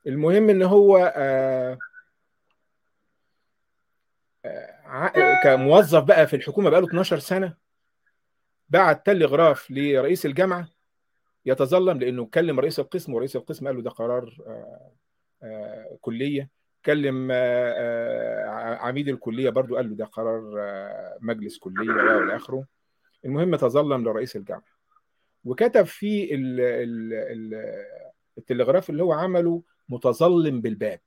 المهم ان هو آه آه كموظف بقى في الحكومه بقى له 12 سنه بعت تلغراف لرئيس الجامعه يتظلم لانه كلم رئيس القسم ورئيس القسم قال له ده قرار آه آه كليه كلم عميد الكليه برضو قال له ده قرار مجلس كليه والى اخره المهم تظلم لرئيس الجامعه وكتب في التلغراف اللي هو عمله متظلم بالباب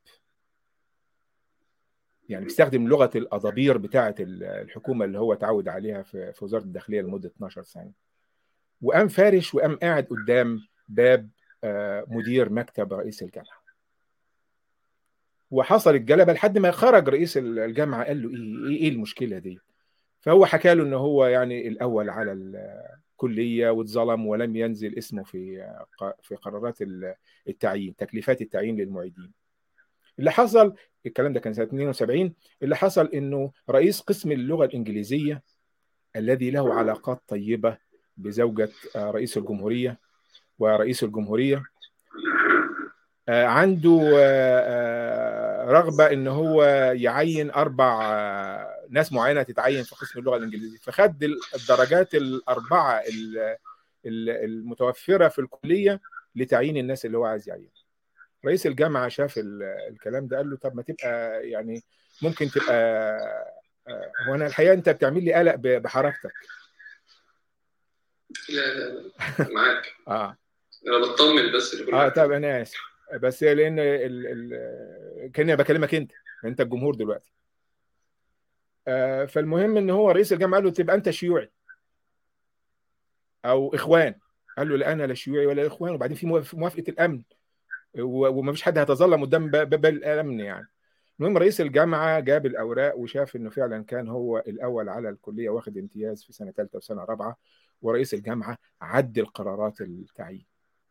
يعني بيستخدم لغه الأضابير بتاعه الحكومه اللي هو اتعود عليها في وزاره الداخليه لمده 12 سنه وقام فارش وقام قاعد قدام باب مدير مكتب رئيس الجامعه وحصل الجلبه لحد ما خرج رئيس الجامعه قال له ايه ايه المشكله دي فهو حكى له ان هو يعني الاول على الكليه واتظلم ولم ينزل اسمه في في قرارات التعيين تكليفات التعيين للمعيدين اللي حصل الكلام ده كان سنه 72 اللي حصل انه رئيس قسم اللغه الانجليزيه الذي له علاقات طيبه بزوجه رئيس الجمهوريه ورئيس الجمهوريه عنده رغبه ان هو يعين اربع ناس معينه تتعين في قسم اللغه الانجليزيه فخد الدرجات الاربعه المتوفره في الكليه لتعيين الناس اللي هو عايز يعينها رئيس الجامعه شاف الكلام ده قال له طب ما تبقى يعني ممكن تبقى هو انا الحقيقه انت بتعمل لي قلق بحركتك لا لا لا معاك اه انا بطمن بس اه طب انا اسف بس لان ال... ال... كاني بكلمك انت انت الجمهور دلوقتي آه فالمهم ان هو رئيس الجامعه قال له تبقى انت شيوعي او اخوان قال له لا انا لا شيوعي ولا اخوان وبعدين في موافقه الامن وما فيش حد هيتظلم قدام باب الامن يعني المهم رئيس الجامعه جاب الاوراق وشاف انه فعلا كان هو الاول على الكليه واخد امتياز في سنه ثالثه وسنه رابعه ورئيس الجامعه عدل قرارات التعيين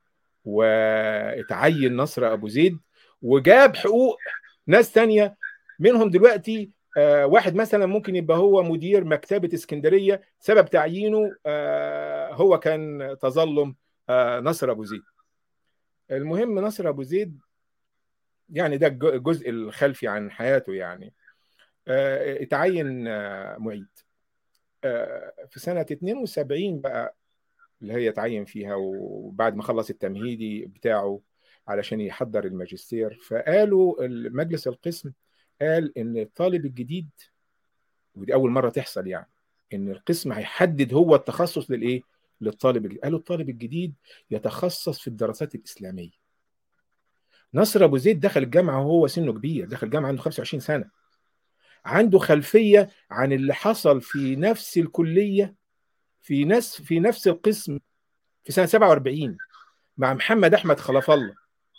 واتعين نصر ابو زيد وجاب حقوق ناس تانية منهم دلوقتي آه واحد مثلا ممكن يبقى هو مدير مكتبة اسكندرية سبب تعيينه آه هو كان تظلم آه نصر ابو زيد المهم نصر ابو زيد يعني ده الجزء الخلفي عن حياته يعني اتعين معيد في سنة 72 بقى اللي هي اتعين فيها وبعد ما خلص التمهيدي بتاعه علشان يحضر الماجستير فقالوا مجلس القسم قال ان الطالب الجديد ودي اول مره تحصل يعني ان القسم هيحدد هو التخصص للايه للطالب الجديد قالوا الطالب الجديد يتخصص في الدراسات الاسلاميه نصر ابو زيد دخل الجامعه وهو سنه كبير دخل الجامعه عنده 25 سنه عنده خلفيه عن اللي حصل في نفس الكليه في نفس في نفس القسم في سنه 47 مع محمد احمد خلف الله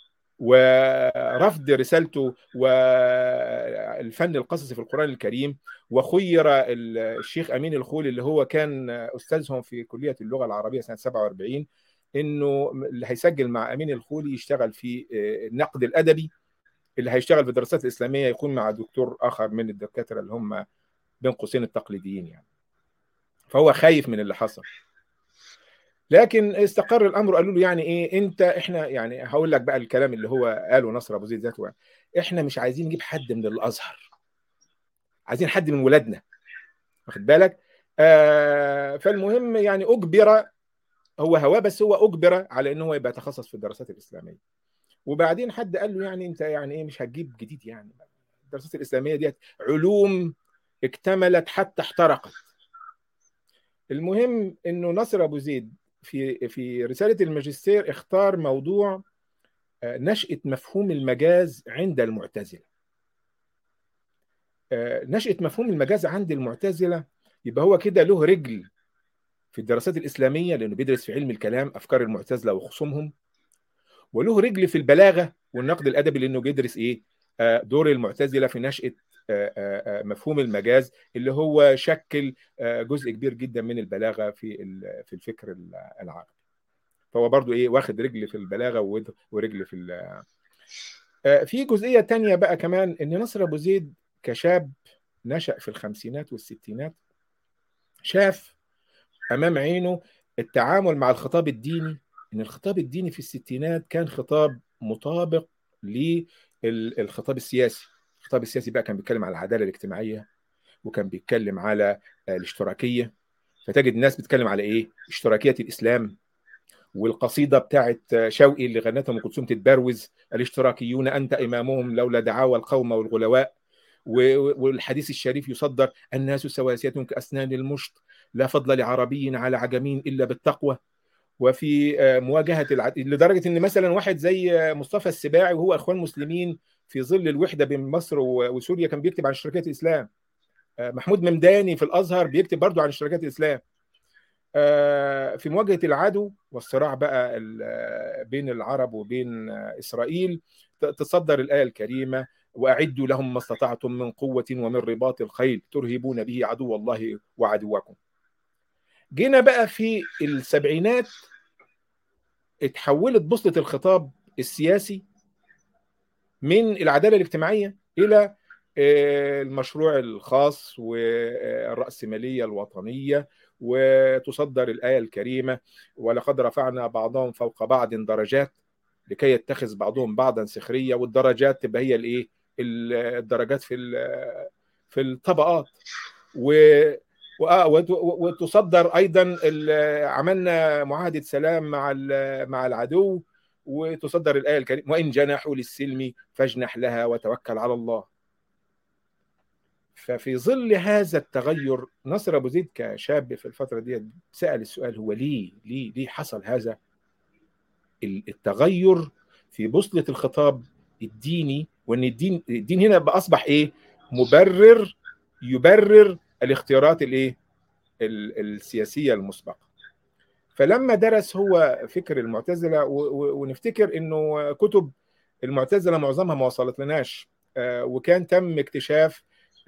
ورفض رسالته والفن القصصي في القرآن الكريم وخير الشيخ أمين الخولي اللي هو كان أستاذهم في كلية اللغة العربية سنة 47 إنه اللي هيسجل مع أمين الخولي يشتغل في النقد الأدبي اللي هيشتغل في الدراسات الإسلامية يكون مع دكتور آخر من الدكاترة اللي هم بين قوسين التقليديين يعني فهو خايف من اللي حصل لكن استقر الامر قالوا له يعني ايه انت احنا يعني هقول لك بقى الكلام اللي هو قاله نصر ابو زيد ذاته احنا مش عايزين نجيب حد من الازهر عايزين حد من ولادنا واخد بالك آه فالمهم يعني اجبر هو هواه بس هو اجبر على ان هو يبقى يتخصص في الدراسات الاسلاميه وبعدين حد قال له يعني انت يعني ايه مش هتجيب جديد يعني الدراسات الاسلاميه ديت علوم اكتملت حتى احترقت المهم انه نصر ابو زيد في في رساله الماجستير اختار موضوع نشاه مفهوم المجاز عند المعتزله نشاه مفهوم المجاز عند المعتزله يبقى هو كده له رجل في الدراسات الاسلاميه لانه بيدرس في علم الكلام افكار المعتزله وخصومهم وله رجل في البلاغه والنقد الادبي لانه بيدرس ايه دور المعتزله في نشاه مفهوم المجاز اللي هو شكل جزء كبير جدا من البلاغه في في الفكر العربي فهو برضو ايه واخد رجل في البلاغه ورجل في في جزئيه تانية بقى كمان ان نصر ابو زيد كشاب نشا في الخمسينات والستينات شاف امام عينه التعامل مع الخطاب الديني ان الخطاب الديني في الستينات كان خطاب مطابق للخطاب السياسي الخطاب السياسي بقى كان بيتكلم على العداله الاجتماعيه وكان بيتكلم على الاشتراكيه فتجد الناس بتتكلم على ايه اشتراكيه الاسلام والقصيده بتاعت شوقي اللي غنتها ام كلثوم تتبروز الاشتراكيون انت امامهم لولا دعاوى القوم والغلواء والحديث الشريف يصدر الناس سواسية كأسنان المشط لا فضل لعربي على عجمي إلا بالتقوى وفي مواجهة العد... لدرجة أن مثلا واحد زي مصطفى السباعي وهو أخوان مسلمين في ظل الوحدة بين مصر وسوريا كان بيكتب عن اشتراكية الإسلام محمود ممداني في الأزهر بيكتب برضه عن اشتراكية الإسلام في مواجهة العدو والصراع بقى بين العرب وبين إسرائيل تصدر الآية الكريمة وأعدوا لهم ما استطعتم من قوة ومن رباط الخيل ترهبون به عدو الله وعدوكم جينا بقى في السبعينات اتحولت بوصلة الخطاب السياسي من العدالة الاجتماعية إلى المشروع الخاص والرأسمالية الوطنية وتصدر الآية الكريمة ولقد رفعنا بعضهم فوق بعض درجات لكي يتخذ بعضهم بعضا سخرية والدرجات تبقى هي الايه الدرجات في في الطبقات و وتصدر ايضا عملنا معاهده سلام مع مع العدو وتصدر الايه الكريمه وان جنحوا للسلم فاجنح لها وتوكل على الله ففي ظل هذا التغير نصر ابو زيد كشاب في الفتره دي سال السؤال هو ليه ليه ليه حصل هذا التغير في بوصله الخطاب الديني وان الدين الدين هنا بقى اصبح ايه مبرر يبرر الاختيارات الايه السياسيه المسبقه فلما درس هو فكر المعتزله ونفتكر انه كتب المعتزله معظمها ما وصلت لناش وكان تم اكتشاف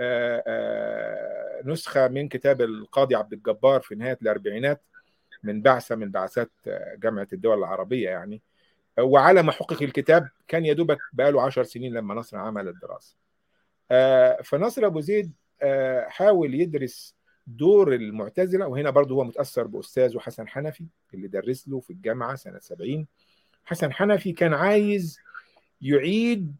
نسخه من كتاب القاضي عبد الجبار في نهايه الاربعينات من بعثه من بعثات جامعه الدول العربيه يعني وعلى ما حقق الكتاب كان يا دوبك بقاله عشر سنين لما نصر عمل الدراسه فنصر ابو زيد حاول يدرس دور المعتزله وهنا برضه هو متاثر باستاذه حسن حنفي اللي درس له في الجامعه سنه 70 حسن حنفي كان عايز يعيد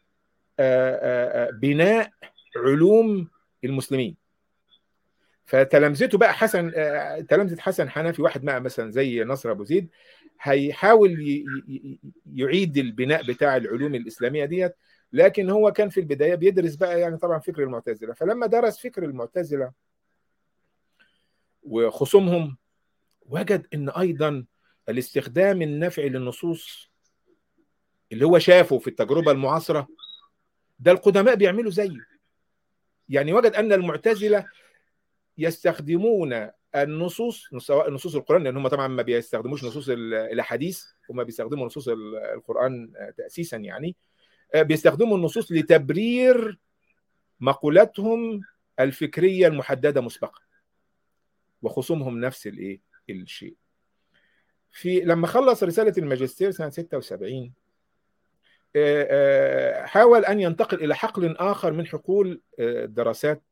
بناء علوم المسلمين فتلامذته بقى حسن تلامذه حسن حنفي واحد بقى مثلا زي نصر ابو زيد هيحاول يعيد البناء بتاع العلوم الاسلاميه ديت لكن هو كان في البدايه بيدرس بقى يعني طبعا فكر المعتزله فلما درس فكر المعتزله وخصومهم وجد ان ايضا الاستخدام النفعي للنصوص اللي هو شافه في التجربه المعاصره ده القدماء بيعملوا زيه يعني وجد ان المعتزله يستخدمون النصوص سواء نصوص القران لان هم طبعا ما بيستخدموش نصوص الاحاديث هم بيستخدموا نصوص القران تاسيسا يعني بيستخدموا النصوص لتبرير مقولاتهم الفكريه المحدده مسبقا وخصومهم نفس الايه الشيء في لما خلص رساله الماجستير سنه 76 حاول ان ينتقل الى حقل اخر من حقول الدراسات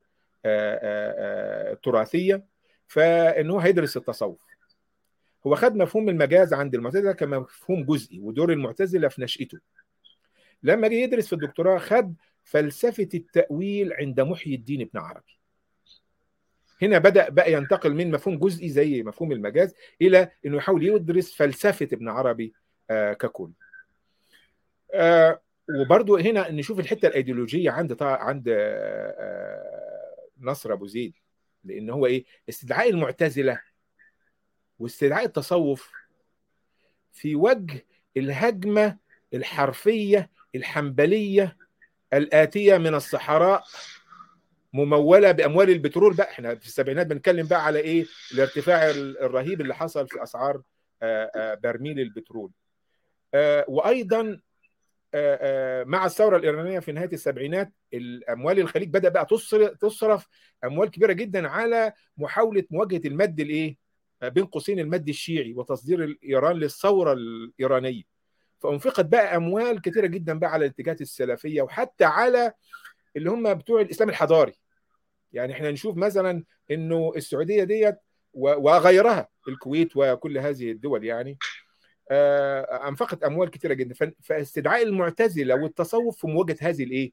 التراثيه فان هو هيدرس التصوف هو خد مفهوم المجاز عند المعتزله كمفهوم جزئي ودور المعتزله في نشأته لما جه يدرس في الدكتوراه خد فلسفه التأويل عند محيي الدين ابن عربي هنا بدأ بقى ينتقل من مفهوم جزئي زي مفهوم المجاز إلى أنه يحاول يدرس فلسفة ابن عربي آه ككل آه وبرضو هنا نشوف الحتة الأيديولوجية عند عند آه نصر أبو زيد لأن هو إيه استدعاء المعتزلة واستدعاء التصوف في وجه الهجمة الحرفية الحنبلية الآتية من الصحراء مموله باموال البترول بقى احنا في السبعينات بنتكلم بقى على ايه الارتفاع الرهيب اللي حصل في اسعار برميل البترول وايضا مع الثوره الايرانيه في نهايه السبعينات الاموال الخليج بدا بقى تصرف اموال كبيره جدا على محاوله مواجهه المد الايه بين قوسين المد الشيعي وتصدير ايران للثوره الايرانيه فانفقت بقى اموال كثيره جدا بقى على الاتجاهات السلفيه وحتى على اللي هم بتوع الاسلام الحضاري يعني احنا نشوف مثلا انه السعوديه ديت وغيرها الكويت وكل هذه الدول يعني انفقت اموال كثيره جدا فاستدعاء المعتزله والتصوف في مواجهه هذه الايه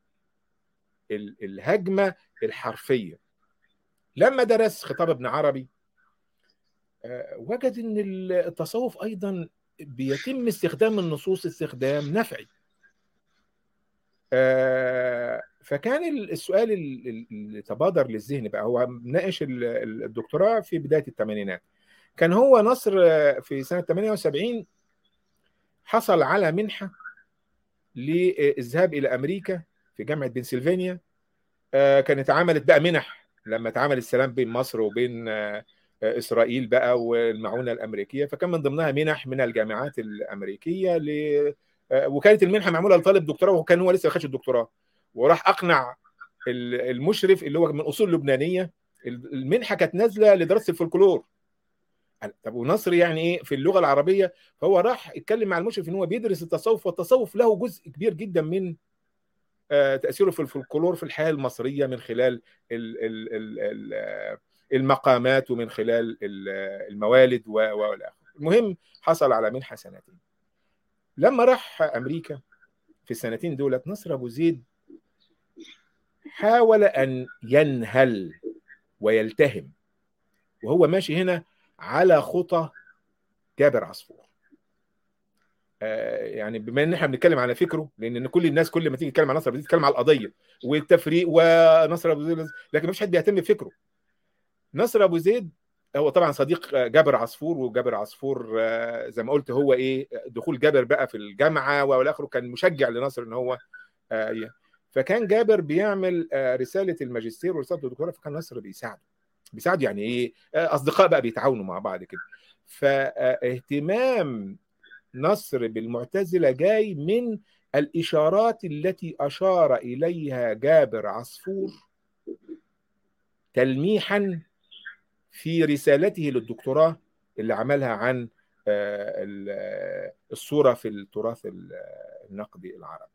الهجمه الحرفيه لما درس خطاب ابن عربي وجد ان التصوف ايضا بيتم استخدام النصوص استخدام نفعي فكان السؤال اللي تبادر للذهن بقى هو ناقش الدكتوراه في بدايه الثمانينات كان هو نصر في سنه 78 حصل على منحه للذهاب الى امريكا في جامعه بنسلفانيا كانت عملت بقى منح لما اتعمل السلام بين مصر وبين اسرائيل بقى والمعونه الامريكيه فكان من ضمنها منح من الجامعات الامريكيه ل وكانت المنحه معموله لطالب دكتوراه وكان هو لسه ما خدش الدكتوراه وراح اقنع المشرف اللي هو من اصول لبنانيه المنحه كانت نازله لدراسه الفولكلور طب ونصر يعني ايه في اللغه العربيه فهو راح اتكلم مع المشرف ان هو بيدرس التصوف والتصوف له جزء كبير جدا من تاثيره في الفولكلور في الحياه المصريه من خلال ال ال ال المقامات ومن خلال الموالد والى المهم حصل على منحه سنتين لما راح امريكا في السنتين دولت نصر ابو زيد حاول ان ينهل ويلتهم وهو ماشي هنا على خطى جابر عصفور آه يعني بما ان احنا بنتكلم على فكره لان كل الناس كل ما تيجي تتكلم عن نصر ابو زيد تتكلم على القضيه والتفريق ونصر ابو زيد لكن مفيش حد بيهتم بفكره نصر ابو زيد هو طبعا صديق جابر عصفور وجابر عصفور زي ما قلت هو ايه دخول جابر بقى في الجامعه والى اخره كان مشجع لنصر ان هو فكان جابر بيعمل رساله الماجستير ورساله الدكتوراه فكان نصر بيساعده بيساعده يعني ايه اصدقاء بقى بيتعاونوا مع بعض كده فاهتمام نصر بالمعتزله جاي من الاشارات التي اشار اليها جابر عصفور تلميحا في رسالته للدكتوراه اللي عملها عن الصورة في التراث النقدي العربي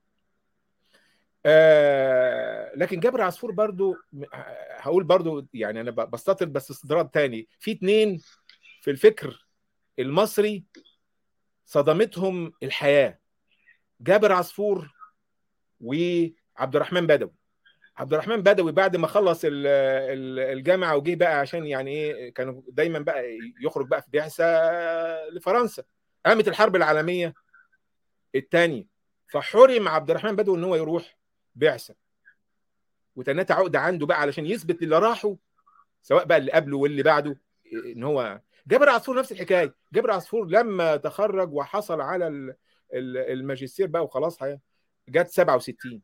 لكن جابر عصفور برضو هقول برضو يعني أنا بستطرد بس استطراد تاني في اتنين في الفكر المصري صدمتهم الحياة جابر عصفور وعبد الرحمن بدوي عبد الرحمن بدوي بعد ما خلص الجامعه وجه بقى عشان يعني ايه كانوا دايما بقى يخرج بقى في بعثه لفرنسا قامت الحرب العالميه الثانيه فحرم عبد الرحمن بدوي ان هو يروح بعثه وتنات عقده عنده بقى علشان يثبت اللي راحوا سواء بقى اللي قبله واللي بعده ان هو جابر عصفور نفس الحكايه جابر عصفور لما تخرج وحصل على الماجستير بقى وخلاص جت 67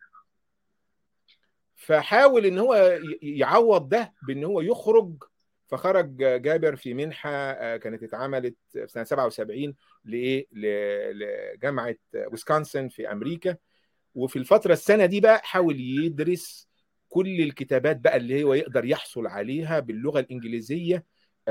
فحاول ان هو يعوض ده بان هو يخرج فخرج جابر في منحه كانت اتعملت في سنه 77 لايه لجامعه ويسكونسن في امريكا وفي الفتره السنه دي بقى حاول يدرس كل الكتابات بقى اللي هو يقدر يحصل عليها باللغه الانجليزيه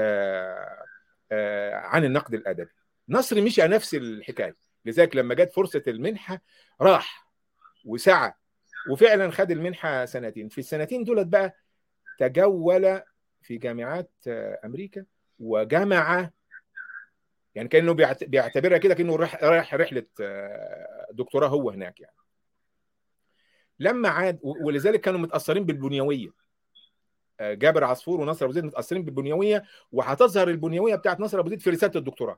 عن النقد الادبي نصر مشي على نفس الحكايه لذلك لما جت فرصه المنحه راح وسعى وفعلا خد المنحه سنتين في السنتين دولت بقى تجول في جامعات امريكا وجمع يعني كانه بيعتبرها كده كانه رايح رحله دكتوراه هو هناك يعني لما عاد ولذلك كانوا متاثرين بالبنيويه جابر عصفور ونصر ابو زيد متاثرين بالبنيويه وهتظهر البنيويه بتاعت نصر ابو زيد في رساله الدكتوراه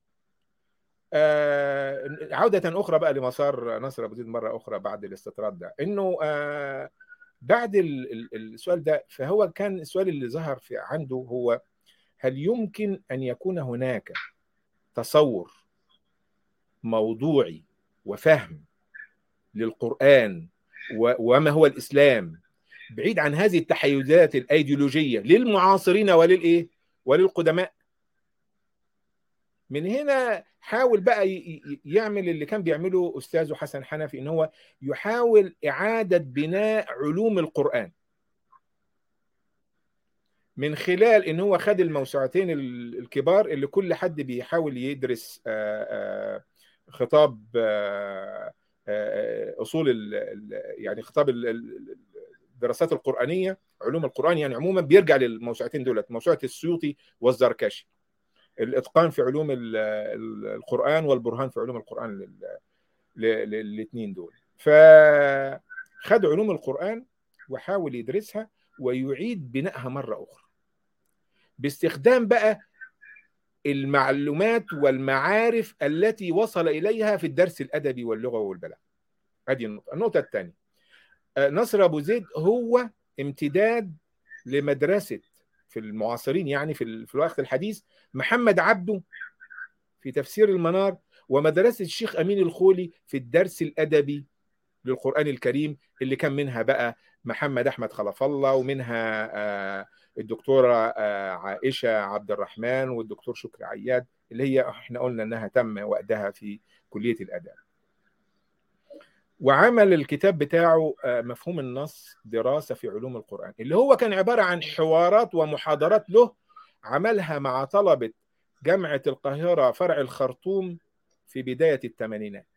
آه عودة أخرى بقى لمسار نصر أبو زيد مرة أخرى بعد الاستطراد ده إنه آه بعد السؤال ده فهو كان السؤال اللي ظهر في عنده هو هل يمكن أن يكون هناك تصور موضوعي وفهم للقرآن وما هو الإسلام بعيد عن هذه التحيزات الأيديولوجية للمعاصرين وللإيه وللقدماء من هنا حاول بقى يعمل اللي كان بيعمله استاذه حسن حنفي ان هو يحاول اعاده بناء علوم القران من خلال ان هو خد الموسوعتين الكبار اللي كل حد بيحاول يدرس خطاب اصول يعني خطاب الدراسات القرانيه علوم القران يعني عموما بيرجع للموسوعتين دولت موسوعه السيوطي والزركشي الاتقان في علوم القران والبرهان في علوم القران الاثنين دول فخد علوم القران وحاول يدرسها ويعيد بنائها مره اخرى باستخدام بقى المعلومات والمعارف التي وصل اليها في الدرس الادبي واللغه والبلاغه هذه النقطه النقطه الثانيه نصر ابو زيد هو امتداد لمدرسه في المعاصرين يعني في, في الوقت الحديث محمد عبده في تفسير المنار ومدرسه الشيخ امين الخولي في الدرس الادبي للقران الكريم اللي كان منها بقى محمد احمد خلف الله ومنها الدكتوره عائشه عبد الرحمن والدكتور شكري عياد اللي هي احنا قلنا انها تم وقتها في كليه الاداب وعمل الكتاب بتاعه مفهوم النص دراسه في علوم القران اللي هو كان عباره عن حوارات ومحاضرات له عملها مع طلبه جامعه القاهره فرع الخرطوم في بدايه الثمانينات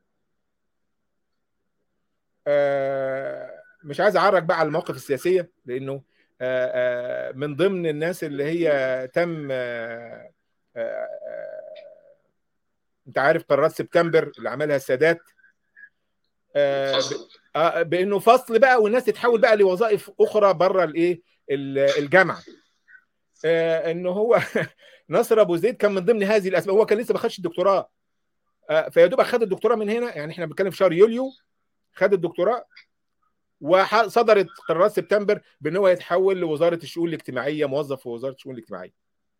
مش عايز اعرج بقى على المواقف السياسيه لانه من ضمن الناس اللي هي تم انت عارف قرارات سبتمبر اللي عملها السادات بانه فصل بقى والناس تتحول بقى لوظائف اخرى بره الايه الجامعه انه هو نصر ابو زيد كان من ضمن هذه الاسباب هو كان لسه ما خدش الدكتوراه فيا دوب خد الدكتوراه من هنا يعني احنا بنتكلم في شهر يوليو خد الدكتوراه وصدرت قرارات سبتمبر بان هو يتحول لوزاره الشؤون الاجتماعيه موظف في وزاره الشؤون الاجتماعيه.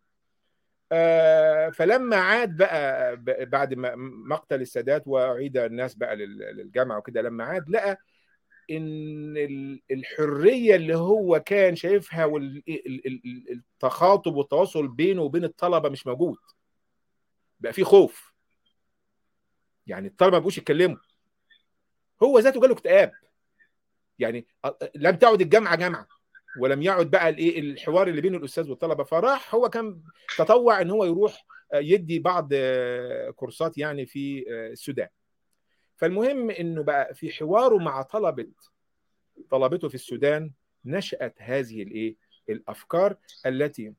آه فلما عاد بقى بعد مقتل السادات واعيد الناس بقى للجامعه وكده لما عاد لقى ان الحريه اللي هو كان شايفها والتخاطب والتواصل بينه وبين الطلبه مش موجود. بقى في خوف. يعني الطلبه ما بقوش يتكلموا. هو ذاته جاله اكتئاب. يعني لم تعد الجامعه جامعه ولم يعد بقى الايه الحوار اللي بين الاستاذ والطلبه فراح هو كان تطوع ان هو يروح يدي بعض كورسات يعني في السودان فالمهم انه بقى في حواره مع طلبه طلبته في السودان نشات هذه الايه الافكار التي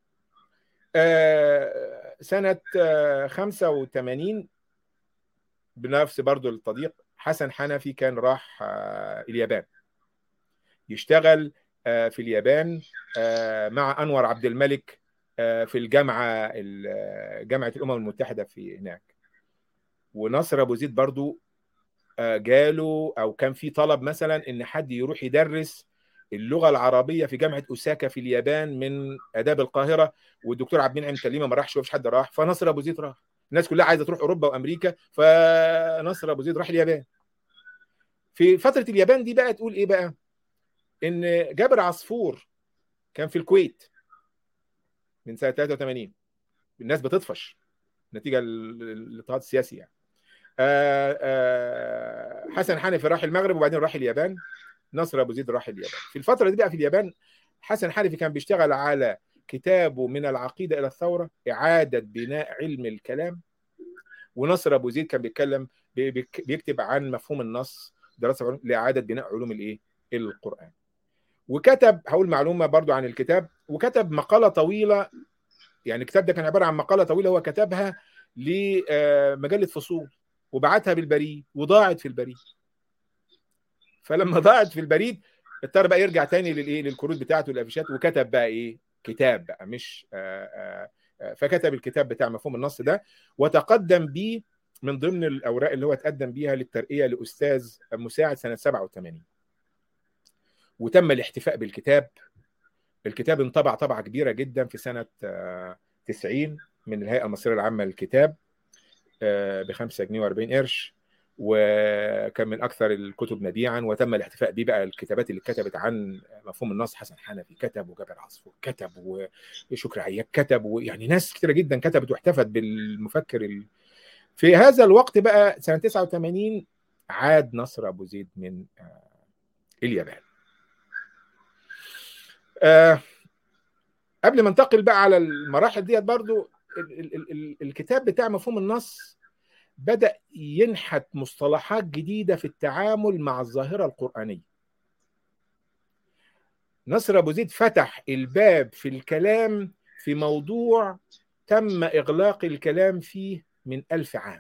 سنه 85 بنفس برضو التضييق حسن حنفي كان راح اليابان يشتغل في اليابان مع انور عبد الملك في الجامعه جامعه الامم المتحده في هناك ونصر ابو زيد برضو جاله او كان في طلب مثلا ان حد يروح يدرس اللغه العربيه في جامعه اوساكا في اليابان من اداب القاهره والدكتور عبد المنعم سليمه ما راحش ومفيش حد راح فنصر ابو زيد راح الناس كلها عايزه تروح اوروبا وامريكا فنصر ابو زيد راح اليابان في فتره اليابان دي بقى تقول ايه بقى ان جابر عصفور كان في الكويت من سنه 83 الناس بتطفش نتيجه الاضطهاد السياسي يعني آآ آآ حسن حنفي راح المغرب وبعدين راح اليابان نصر ابو زيد راح اليابان في الفتره دي بقى في اليابان حسن حنفي كان بيشتغل على كتابه من العقيده الى الثوره اعاده بناء علم الكلام ونصر ابو زيد كان بيتكلم بيكتب عن مفهوم النص دراسه لاعاده بناء علوم الايه القران وكتب هقول معلومه برضو عن الكتاب وكتب مقاله طويله يعني الكتاب ده كان عباره عن مقاله طويله هو كتبها لمجله فصول وبعتها بالبريد وضاعت في البريد فلما ضاعت في البريد اضطر بقى يرجع تاني للايه للكروت بتاعته والافيشات وكتب بقى ايه كتاب بقى مش آآ آآ فكتب الكتاب بتاع مفهوم النص ده وتقدم بيه من ضمن الاوراق اللي هو تقدم بيها للترقيه لاستاذ مساعد سنه 87 وتم الاحتفاء بالكتاب الكتاب انطبع طبعه كبيره جدا في سنه 90 من الهيئه المصريه العامه للكتاب ب 5 جنيه و40 قرش وكان من اكثر الكتب مبيعا وتم الاحتفاء به بقى الكتابات اللي كتبت عن مفهوم النص حسن حنفي كتب وجابر عصفور كتب وشكري عياك كتب ويعني ناس كتيره جدا كتبت واحتفت بالمفكر ال... في هذا الوقت بقى سنه 89 عاد نصر ابو زيد من اليابان آه قبل ما انتقل بقى على المراحل ديت برضو ال ال ال الكتاب بتاع مفهوم النص بدأ ينحت مصطلحات جديدة في التعامل مع الظاهرة القرآنية نصر أبو زيد فتح الباب في الكلام في موضوع تم إغلاق الكلام فيه من ألف عام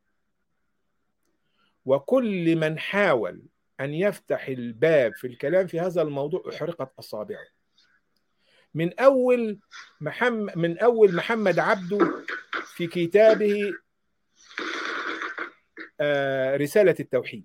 وكل من حاول أن يفتح الباب في الكلام في هذا الموضوع أحرقت أصابعه من أول محمد من أول محمد عبده في كتابه رسالة التوحيد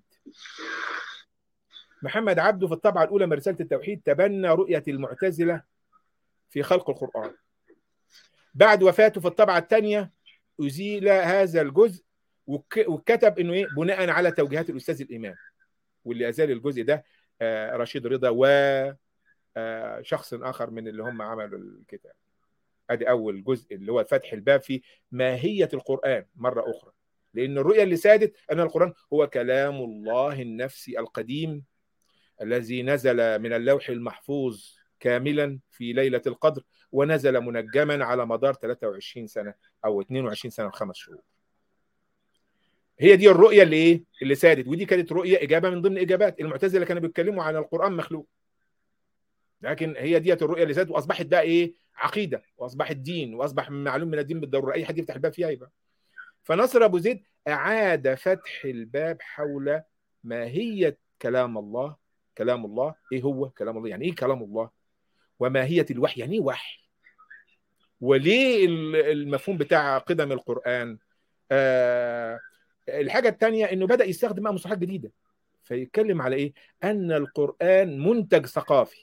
محمد عبده في الطبعة الأولى من رسالة التوحيد تبنى رؤية المعتزلة في خلق القرآن بعد وفاته في الطبعة الثانية أزيل هذا الجزء وكتب انه ايه بناء على توجيهات الاستاذ الامام واللي ازال الجزء ده رشيد رضا و شخص اخر من اللي هم عملوا الكتاب ادي اول جزء اللي هو فتح الباب في ماهيه القران مره اخرى لان الرؤيه اللي سادت ان القران هو كلام الله النفسي القديم الذي نزل من اللوح المحفوظ كاملا في ليله القدر ونزل منجما على مدار 23 سنه او 22 سنه وخمس شهور هي دي الرؤيه اللي ايه اللي سادت ودي كانت رؤيه اجابه من ضمن اجابات المعتزله كانوا بيتكلموا عن القران مخلوق لكن هي ديت الرؤيه اللي سادت واصبحت بقى ايه عقيده واصبحت دين واصبح معلوم من الدين بالضروره اي حد يفتح الباب فيها يبقى فنصر ابو زيد اعاد فتح الباب حول ماهيه كلام الله كلام الله ايه هو كلام الله يعني ايه كلام الله وماهيه الوحي يعني ايه وحي وليه المفهوم بتاع قدم القران آه الحاجة الثانية انه بدأ يستخدم بقى مصطلحات جديدة فيتكلم على ايه؟ ان القرآن منتج ثقافي.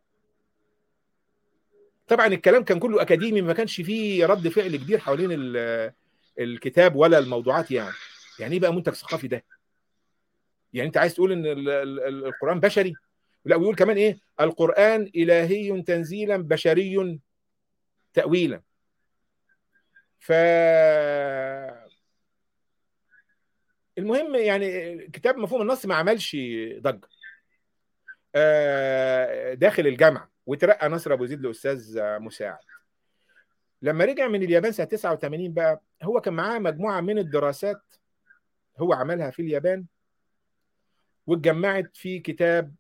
طبعا الكلام كان كله اكاديمي ما كانش فيه رد فعل كبير حوالين الكتاب ولا الموضوعات يعني. يعني ايه بقى منتج ثقافي ده؟ يعني انت عايز تقول ان القرآن بشري؟ لا ويقول كمان ايه؟ القرآن الهي تنزيلا بشري تأويلا. ف المهم يعني كتاب مفهوم النص ما عملش ضجه داخل الجامعه وترقى نصر ابو زيد لاستاذ مساعد لما رجع من اليابان سنه 89 بقى هو كان معاه مجموعه من الدراسات هو عملها في اليابان واتجمعت في كتاب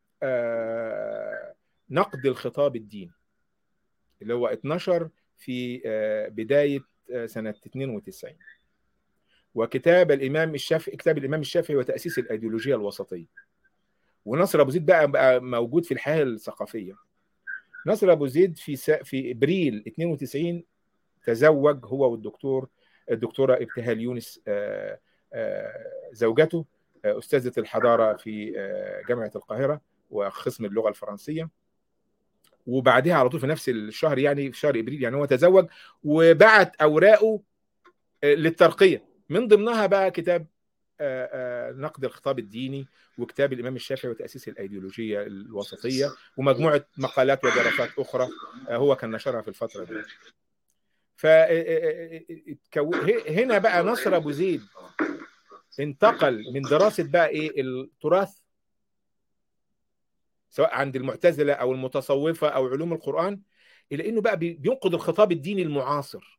نقد الخطاب الديني اللي هو اتنشر في بدايه سنه 92 وكتاب الامام الشافعي كتاب الامام الشافعي وتاسيس الايديولوجيه الوسطيه ونصر ابو زيد بقى, بقى موجود في الحياه الثقافيه نصر ابو زيد في سا... في ابريل 92 تزوج هو والدكتور الدكتوره ابتهال يونس آآ آآ زوجته استاذه الحضاره في جامعه القاهره وقسم اللغه الفرنسيه وبعدها على طول في نفس الشهر يعني في شهر ابريل يعني هو تزوج وبعت اوراقه للترقيه من ضمنها بقى كتاب نقد الخطاب الديني وكتاب الامام الشافعي وتاسيس الايديولوجيه الوسطيه ومجموعه مقالات ودراسات اخرى هو كان نشرها في الفتره دي ف هنا بقى نصر ابو زيد انتقل من دراسه بقى ايه التراث سواء عند المعتزله او المتصوفه او علوم القران الى انه بقى بينقد الخطاب الديني المعاصر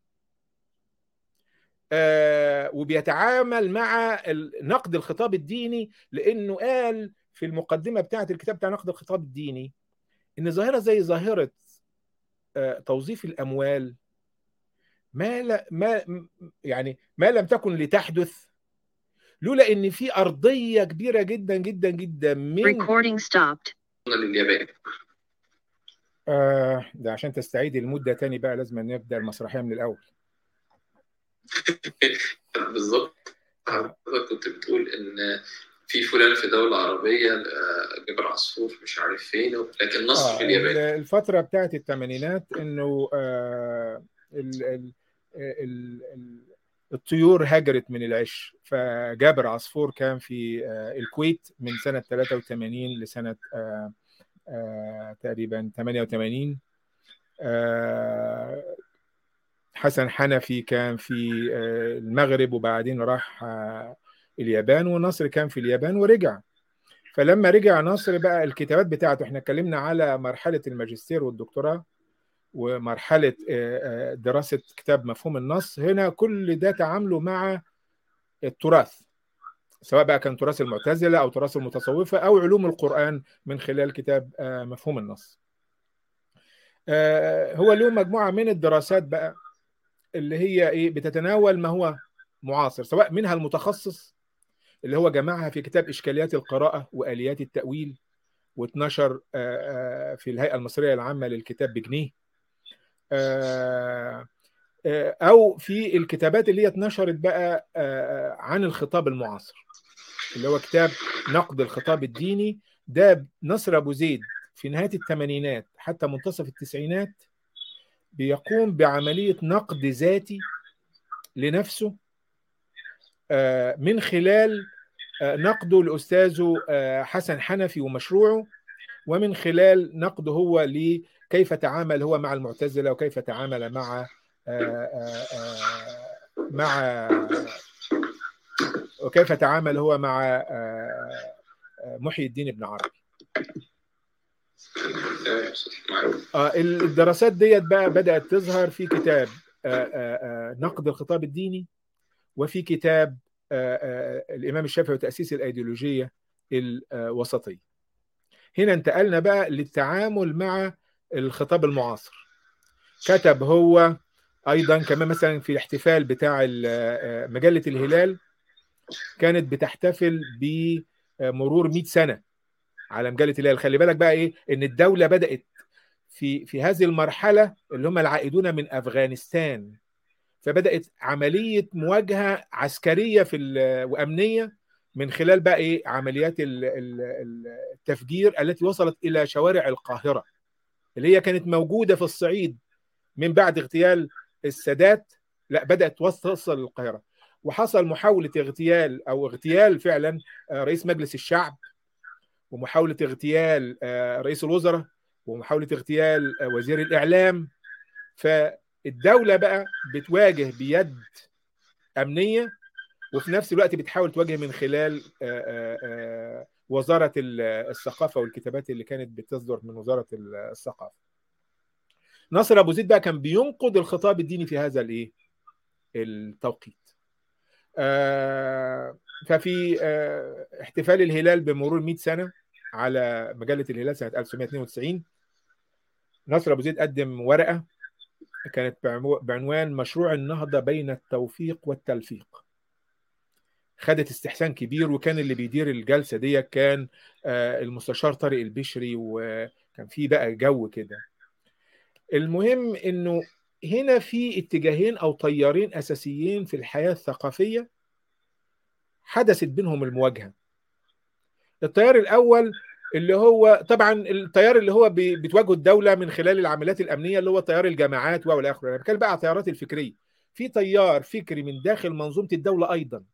آه وبيتعامل مع نقد الخطاب الديني لانه قال في المقدمه بتاعه الكتاب بتاع نقد الخطاب الديني ان ظاهره زي ظاهره آه توظيف الاموال ما لا ما يعني ما لم تكن لتحدث لولا ان في ارضيه كبيره جدا جدا جدا من Recording stopped. لليابان آه ده عشان تستعيد المده تاني بقى لازم نبدا المسرحيه من الاول بالظبط حضرتك كنت بتقول ان في فلان في دولة عربية جبر عصفور مش عارف فين لكن نصر آه في اليابان الفتره بتاعت الثمانينات انه آه ال ال ال ال الطيور هاجرت من العش فجابر عصفور كان في آه الكويت من سنة 83 لسنة آه آه تقريبا 88 آه حسن حنفي كان في آه المغرب وبعدين راح آه اليابان ونصر كان في اليابان ورجع فلما رجع نصر بقى الكتابات بتاعته احنا اتكلمنا على مرحلة الماجستير والدكتوراه ومرحلة دراسة كتاب مفهوم النص هنا كل ده تعامله مع التراث سواء بقى كان تراث المعتزلة أو تراث المتصوفة أو علوم القرآن من خلال كتاب مفهوم النص هو له مجموعة من الدراسات بقى اللي هي ايه بتتناول ما هو معاصر سواء منها المتخصص اللي هو جمعها في كتاب اشكاليات القراءه واليات التاويل واتنشر في الهيئه المصريه العامه للكتاب بجنيه او في الكتابات اللي هي اتنشرت بقى عن الخطاب المعاصر اللي هو كتاب نقد الخطاب الديني ده نصر ابو زيد في نهايه الثمانينات حتى منتصف التسعينات بيقوم بعمليه نقد ذاتي لنفسه من خلال نقده لاستاذه حسن حنفي ومشروعه ومن خلال نقده هو لكيف تعامل هو مع المعتزله وكيف تعامل مع مع وكيف تعامل هو مع محي الدين ابن عربي الدراسات ديت بقى بدأت تظهر في كتاب نقد الخطاب الديني وفي كتاب الإمام الشافعي وتأسيس الأيديولوجية الوسطية هنا انتقلنا بقى للتعامل مع الخطاب المعاصر كتب هو أيضا كمان مثلا في الاحتفال بتاع مجلة الهلال كانت بتحتفل بمرور 100 سنة على مجلة الهلال خلي بالك بقى إيه إن الدولة بدأت في في هذه المرحلة اللي هم العائدون من أفغانستان فبدأت عملية مواجهة عسكرية في وأمنية من خلال بقى إيه عمليات التفجير التي وصلت إلى شوارع القاهرة اللي هي كانت موجودة في الصعيد من بعد اغتيال السادات لا بدأت توصل للقاهرة وحصل محاولة اغتيال أو اغتيال فعلا رئيس مجلس الشعب ومحاولة اغتيال رئيس الوزراء ومحاولة اغتيال وزير الإعلام فالدولة بقى بتواجه بيد أمنية وفي نفس الوقت بتحاول تواجه من خلال وزارة الثقافة والكتابات اللي كانت بتصدر من وزارة الثقافة ناصر أبو زيد بقى كان بينقد الخطاب الديني في هذا الإيه التوقيت ففي احتفال الهلال بمرور 100 سنة على مجلة الهلال سنة 1992 ناصر أبو زيد قدم ورقة كانت بعنوان مشروع النهضة بين التوفيق والتلفيق خدت استحسان كبير وكان اللي بيدير الجلسة دي كان المستشار طارق البشري وكان في بقى جو كده المهم انه هنا في اتجاهين او تيارين اساسيين في الحياة الثقافية حدثت بينهم المواجهة التيار الاول اللي هو طبعا التيار اللي هو بتواجهه الدوله من خلال العمليات الامنيه اللي هو تيار الجامعات والى اخره انا بتكلم بقى على التيارات الفكريه في تيار فكري من داخل منظومه الدوله ايضا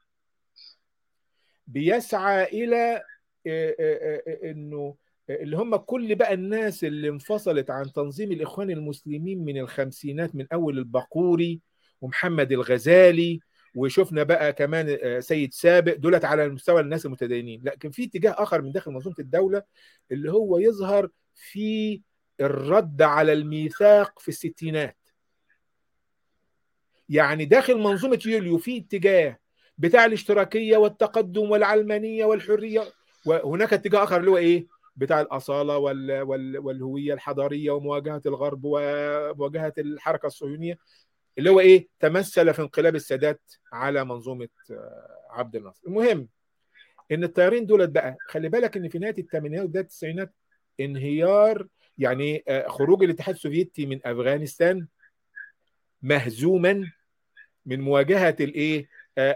بيسعى الى انه اللي هم كل بقى الناس اللي انفصلت عن تنظيم الاخوان المسلمين من الخمسينات من اول البقوري ومحمد الغزالي وشفنا بقى كمان سيد سابق دولت على مستوى الناس المتدينين لكن في اتجاه اخر من داخل منظومه الدوله اللي هو يظهر في الرد على الميثاق في الستينات يعني داخل منظومه يوليو في اتجاه بتاع الاشتراكيه والتقدم والعلمانيه والحريه وهناك اتجاه اخر اللي هو ايه بتاع الاصاله وال وال والهويه الحضاريه ومواجهه الغرب ومواجهه الحركه الصهيونيه اللي هو ايه تمثل في انقلاب السادات على منظومه عبد الناصر المهم ان التيارين دولت بقى خلي بالك ان في نهايه الثمانينات وبدايه التسعينات انهيار يعني خروج الاتحاد السوفيتي من افغانستان مهزوما من مواجهه الايه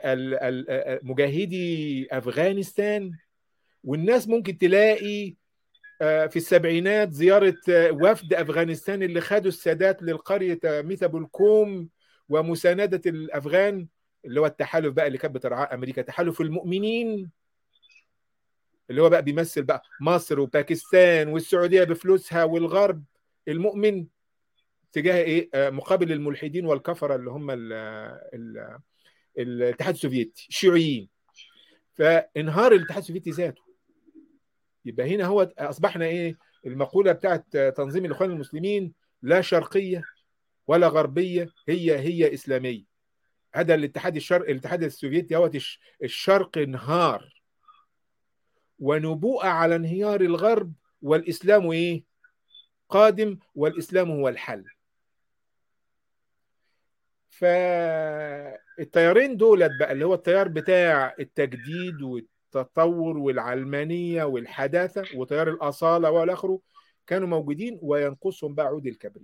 مجاهدي افغانستان والناس ممكن تلاقي في السبعينات زيارة وفد أفغانستان اللي خدوا السادات للقرية ميثابولكوم ومساندة الأفغان اللي هو التحالف بقى اللي كانت بترعاه أمريكا تحالف المؤمنين اللي هو بقى بيمثل بقى مصر وباكستان والسعودية بفلوسها والغرب المؤمن تجاه ايه مقابل الملحدين والكفره اللي هم ال ال الاتحاد السوفيتي الشيوعيين فانهار الاتحاد السوفيتي ذاته يبقى هنا هو اصبحنا ايه المقوله بتاعت تنظيم الاخوان المسلمين لا شرقيه ولا غربيه هي هي اسلاميه هذا الاتحاد الشرق الاتحاد السوفيتي هو الشرق انهار ونبوء على انهيار الغرب والاسلام ايه قادم والاسلام هو الحل فالتيارين دولت بقى اللي هو التيار بتاع التجديد والتطور والعلمانيه والحداثه وتيار الاصاله والى اخره كانوا موجودين وينقصهم بقى عود الكبريت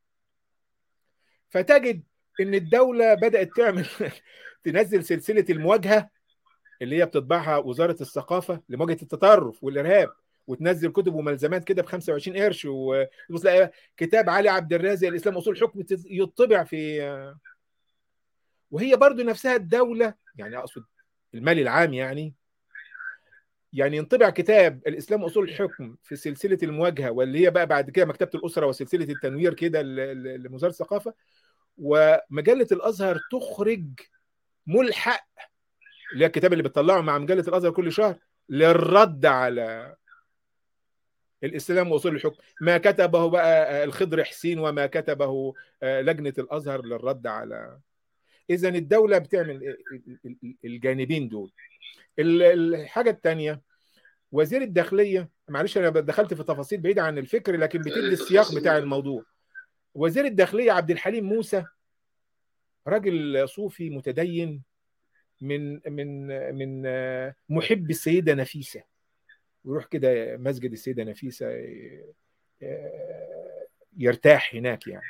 فتجد ان الدوله بدات تعمل تنزل سلسله المواجهه اللي هي بتطبعها وزاره الثقافه لمواجهه التطرف والارهاب وتنزل كتب وملزمات كده ب 25 قرش وتلاقي كتاب علي عبد الرازق الاسلام اصول حكم يطبع في وهي برضو نفسها الدوله يعني اقصد المال العام يعني يعني ينطبع كتاب الاسلام اصول الحكم في سلسله المواجهه واللي هي بقى بعد كده مكتبه الاسره وسلسله التنوير كده لوزاره الثقافه ومجله الازهر تخرج ملحق اللي هي الكتاب اللي بتطلعه مع مجله الازهر كل شهر للرد على الاسلام واصول الحكم ما كتبه بقى الخضر حسين وما كتبه لجنه الازهر للرد على اذا الدوله بتعمل الجانبين دول الحاجه الثانيه وزير الداخليه معلش انا دخلت في تفاصيل بعيده عن الفكر لكن بتدي السياق بتاع الموضوع وزير الداخليه عبد الحليم موسى راجل صوفي متدين من من من محب السيده نفيسه ويروح كده مسجد السيده نفيسه يرتاح هناك يعني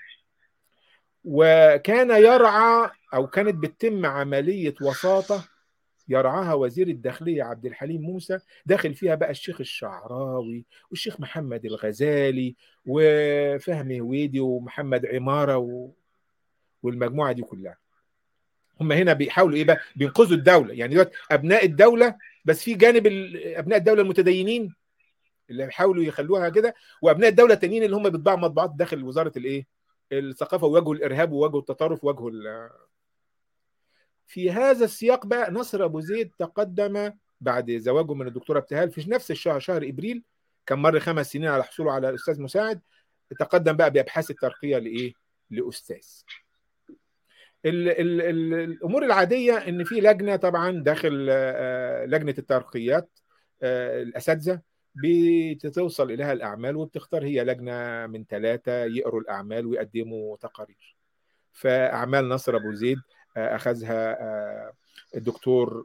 وكان يرعى او كانت بتتم عمليه وساطه يرعاها وزير الداخليه عبد الحليم موسى داخل فيها بقى الشيخ الشعراوي والشيخ محمد الغزالي وفهمي هويدي ومحمد عماره و... والمجموعه دي كلها هم هنا بيحاولوا ايه بقى بينقذوا الدوله يعني دلوقتي ابناء الدوله بس في جانب ابناء الدوله المتدينين اللي بيحاولوا يخلوها كده وابناء الدوله التانيين اللي هم بيطبعوا مطبوعات داخل وزاره الايه الثقافه وواجهوا الارهاب وواجهوا التطرف وواجهوا ال... في هذا السياق بقى نصر ابو زيد تقدم بعد زواجه من الدكتوره ابتهال في نفس الشهر شهر ابريل كان مر خمس سنين على حصوله على الاستاذ مساعد تقدم بقى بابحاث الترقيه لايه لاستاذ ال ال ال الامور العاديه ان في لجنه طبعا داخل لجنه الترقيات الاساتذه بتوصل اليها الاعمال وبتختار هي لجنه من ثلاثه يقروا الاعمال ويقدموا تقارير فاعمال نصر ابو زيد اخذها الدكتور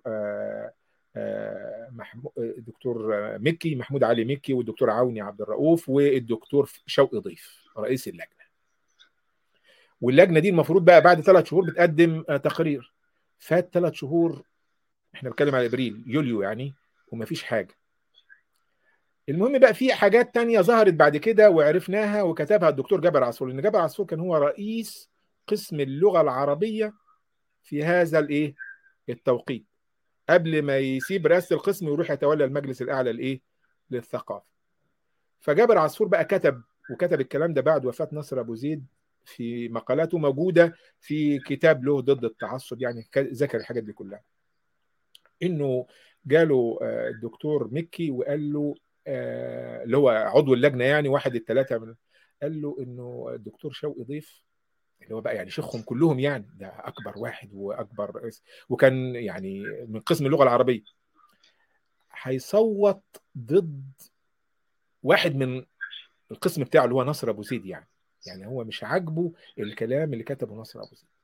الدكتور مكي محمود علي مكي والدكتور عوني عبد الرؤوف والدكتور شوقي ضيف رئيس اللجنه واللجنه دي المفروض بقى بعد ثلاث شهور بتقدم تقرير فات ثلاث شهور احنا بنتكلم على ابريل يوليو يعني ومفيش حاجه المهم بقى في حاجات تانية ظهرت بعد كده وعرفناها وكتبها الدكتور جابر عصفور لان جابر عصفور كان هو رئيس قسم اللغه العربيه في هذا الايه التوقيت قبل ما يسيب رئاسه القسم ويروح يتولى المجلس الاعلى الايه للثقافه فجابر عصفور بقى كتب وكتب الكلام ده بعد وفاه نصر ابو زيد في مقالاته موجوده في كتاب له ضد التعصب يعني ذكر الحاجات دي كلها انه جاله الدكتور مكي وقال له اللي هو عضو اللجنه يعني واحد الثلاثه من قال له انه الدكتور شوقي ضيف اللي هو بقى يعني شيخهم كلهم يعني ده اكبر واحد واكبر رئيس وكان يعني من قسم اللغه العربيه هيصوت ضد واحد من القسم بتاعه اللي هو نصر ابو زيد يعني يعني هو مش عاجبه الكلام اللي كتبه نصر ابو زيد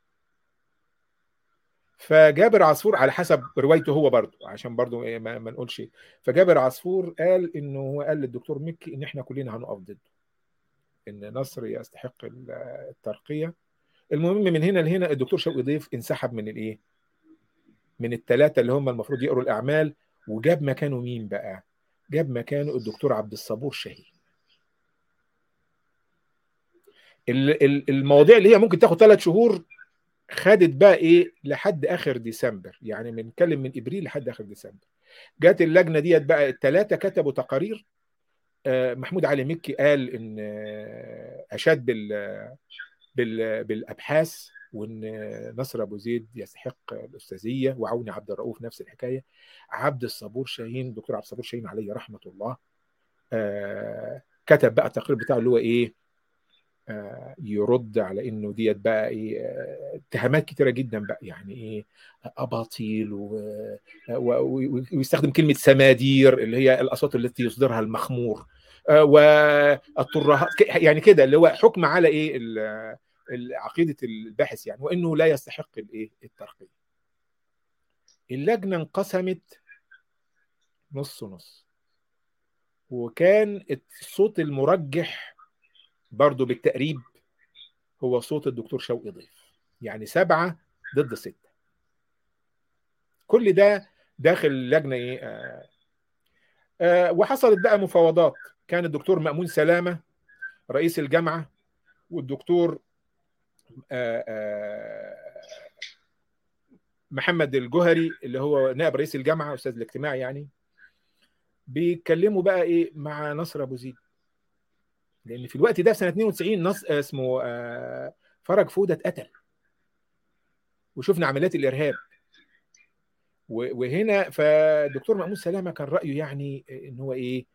فجابر عصفور على حسب روايته هو برضه عشان برضه ما, ما نقولش فجابر عصفور قال انه هو قال للدكتور مكي ان احنا كلنا هنقف ضده ان نصر يستحق الترقيه المهم من هنا لهنا الدكتور شوقي ضيف انسحب من الايه من الثلاثه اللي هم المفروض يقروا الاعمال وجاب مكانه مين بقى جاب مكانه الدكتور عبد الصبور شاهين المواضيع اللي هي ممكن تاخد ثلاث شهور خدت بقى ايه لحد اخر ديسمبر يعني بنتكلم من ابريل لحد اخر ديسمبر جت اللجنه ديت بقى الثلاثه كتبوا تقارير محمود علي مكي قال ان اشاد بال بال بالابحاث وان نصر ابو زيد يستحق الاستاذيه وعوني عبد الرؤوف نفس الحكايه عبد الصبور شاهين دكتور عبد الصبور شاهين عليه رحمه الله كتب بقى التقرير بتاعه اللي هو ايه يرد على انه ديت بقى ايه اتهامات كتيره جدا بقى يعني ايه اباطيل و... و... ويستخدم كلمه سمادير اللي هي الاصوات التي يصدرها المخمور والترهات يعني كده اللي هو حكم على ايه عقيده الباحث يعني وانه لا يستحق الايه الترقيه اللجنه انقسمت نص نص وكان الصوت المرجح برضه بالتقريب هو صوت الدكتور شوقي ضيف يعني سبعة ضد ستة كل ده داخل اللجنة إيه آه آه وحصلت بقى مفاوضات كان الدكتور مأمون سلامة رئيس الجامعة والدكتور آه آه محمد الجوهري اللي هو نائب رئيس الجامعة أستاذ الاجتماع يعني بيتكلموا بقى إيه مع نصر أبو زيد لأن في الوقت ده في سنة 92 نص اسمه آه فرج فودة اتقتل وشفنا عمليات الارهاب وهنا فالدكتور مأمون سلامه كان رايه يعني ان هو ايه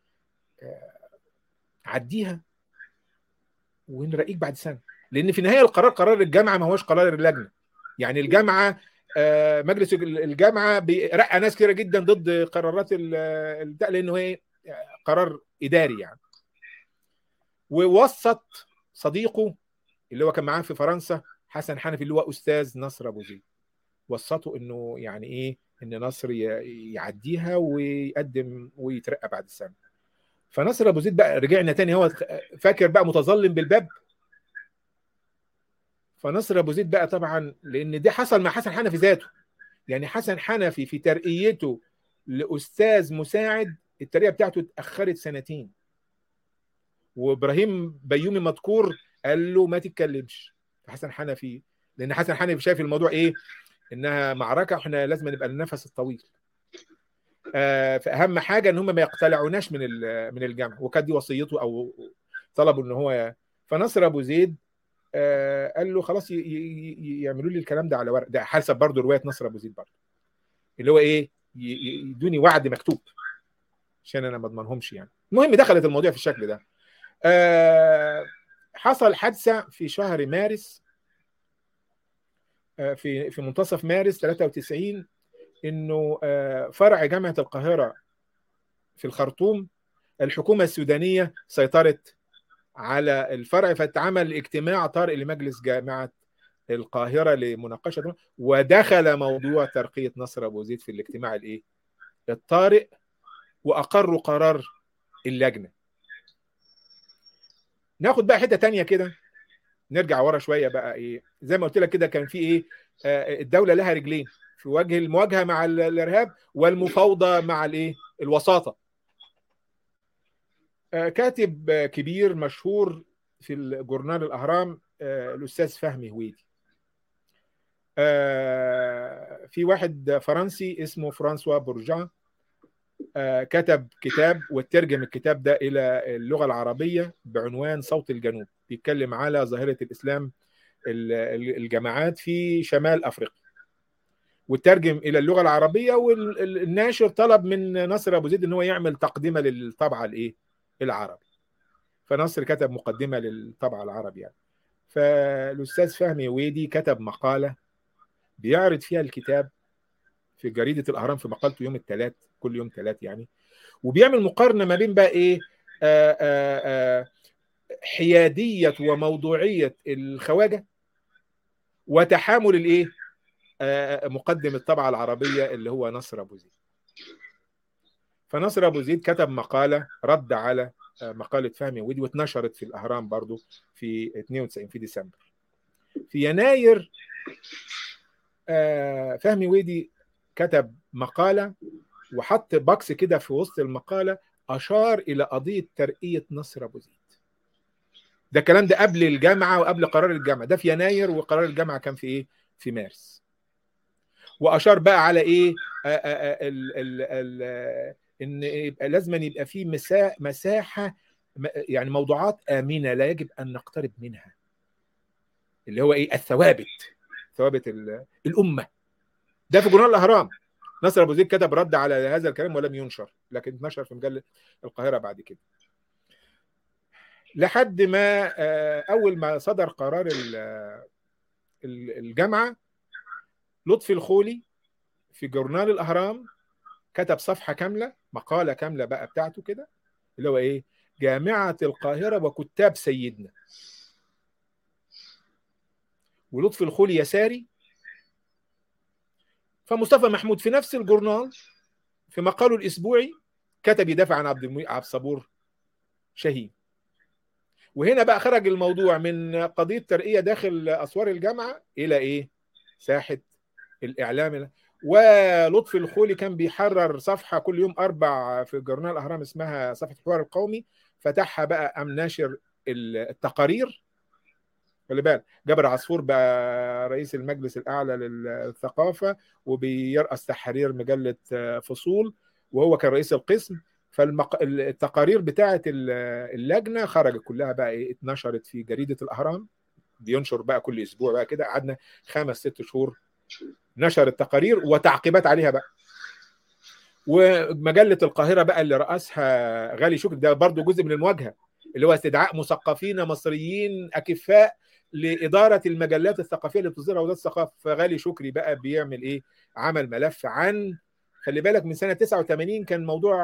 عديها ونرقيك بعد سنه لان في النهايه القرار قرار الجامعه ما هوش قرار اللجنه يعني الجامعه مجلس الجامعه رقى ناس كثيره جدا ضد قرارات البتاع لانه هي قرار اداري يعني ووسط صديقه اللي هو كان معاه في فرنسا حسن حنفي اللي هو استاذ نصر ابو زيد وسطوا انه يعني ايه ان نصر يعديها ويقدم ويترقى بعد السنه فنصر ابو زيد بقى رجعنا تاني هو فاكر بقى متظلم بالباب فنصر ابو زيد بقى طبعا لان ده حصل مع حسن حنفي ذاته يعني حسن حنفي في ترقيته لاستاذ مساعد الترقيه بتاعته اتاخرت سنتين وابراهيم بيومي مذكور قال له ما تتكلمش حسن حنفي لان حسن حنفي شايف الموضوع ايه انها معركه واحنا لازم نبقى النفس الطويل آه فاهم حاجه ان هم ما يقتلعوناش من من الجامعه وكانت دي وصيته او طلبوا ان هو فنصر ابو زيد آه قال له خلاص يعملوا لي الكلام ده على ورق ده حسب برضه روايه نصر ابو زيد برضه اللي هو ايه يدوني وعد مكتوب عشان انا ما اضمنهمش يعني المهم دخلت المواضيع في الشكل ده آه حصل حادثه في شهر مارس في في منتصف مارس 93 انه فرع جامعه القاهره في الخرطوم الحكومه السودانيه سيطرت على الفرع فاتعمل اجتماع طارئ لمجلس جامعه القاهره لمناقشه ودخل موضوع ترقيه نصر ابو زيد في الاجتماع الايه الطارئ واقروا قرار اللجنه ناخد بقى حته تانية كده نرجع ورا شويه بقى ايه زي ما قلت لك كده كان في ايه آه الدوله لها رجلين في وجه المواجهه مع الارهاب والمفاوضه مع الايه الوساطه آه كاتب كبير مشهور في الجورنال الاهرام آه الاستاذ فهمي هويدي في واحد فرنسي اسمه فرانسوا بورجان كتب كتاب وترجم الكتاب ده الى اللغه العربيه بعنوان صوت الجنوب بيتكلم على ظاهره الاسلام الجماعات في شمال افريقيا وترجم الى اللغه العربيه والناشر طلب من نصر ابو زيد ان هو يعمل تقدمه للطبعه الايه العربي فنصر كتب مقدمه للطبعه العربي يعني فالاستاذ فهمي ويدي كتب مقاله بيعرض فيها الكتاب في جريده الاهرام في مقالته يوم الثلاث كل يوم ثلاث يعني وبيعمل مقارنه ما بين بقى ايه آآ آآ حياديه وموضوعيه الخواجه وتحامل الايه مقدم الطبعه العربيه اللي هو نصر ابو زيد فنصر ابو زيد كتب مقاله رد على مقاله فهمي ودي واتنشرت في الاهرام برضو في 92 في ديسمبر في يناير فهمي ويدي كتب مقاله وحط بكس كده في وسط المقاله اشار الى قضيه ترقيه نصر ابو زيد ده الكلام ده قبل الجامعه وقبل قرار الجامعه ده في يناير وقرار الجامعه كان في ايه في مارس واشار بقى على ايه آآ آآ ال ال ال ان يبقى لازم يبقى في مساحه يعني موضوعات امنه لا يجب ان نقترب منها اللي هو ايه الثوابت ثوابت الامه ده في جورنال الاهرام نصر ابو زيد كتب رد على هذا الكلام ولم ينشر لكن اتنشر في مجله القاهره بعد كده لحد ما اول ما صدر قرار الجامعه لطفي الخولي في جورنال الاهرام كتب صفحه كامله مقاله كامله بقى بتاعته كده اللي هو ايه جامعه القاهره وكتاب سيدنا ولطفي الخولي يساري فمصطفى محمود في نفس الجورنال في مقاله الاسبوعي كتب يدافع عن عبد المي... عبد الصبور شهيد وهنا بقى خرج الموضوع من قضيه ترقيه داخل اسوار الجامعه الى ايه؟ ساحه الاعلام ولطفي الخولي كان بيحرر صفحه كل يوم اربع في جورنال الاهرام اسمها صفحه الحوار القومي فتحها بقى قام ناشر التقارير خلي بالك جابر عصفور بقى رئيس المجلس الاعلى للثقافه وبيرأس تحرير مجله فصول وهو كان رئيس القسم فالتقارير بتاعه اللجنه خرجت كلها بقى ايه اتنشرت في جريده الاهرام بينشر بقى كل اسبوع بقى كده قعدنا خمس ست شهور نشر التقارير وتعقيبات عليها بقى ومجله القاهره بقى اللي رأسها غالي شكري ده برضو جزء من المواجهه اللي هو استدعاء مثقفين مصريين اكفاء لاداره المجلات الثقافيه اللي بتصدرها وزاره الثقافه فغالي شكري بقى بيعمل ايه عمل ملف عن خلي بالك من سنه 89 كان موضوع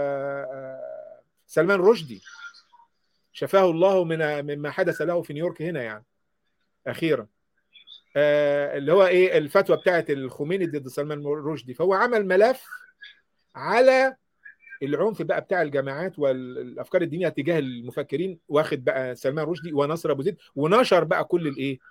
سلمان رشدي شفاه الله من مما حدث له في نيويورك هنا يعني اخيرا اللي هو ايه الفتوى بتاعت الخميني ضد سلمان رشدي فهو عمل ملف على العنف بقى بتاع الجماعات والافكار الدينيه تجاه المفكرين واخد بقى سلمان رشدي ونصر ابو زيد ونشر بقى كل الايه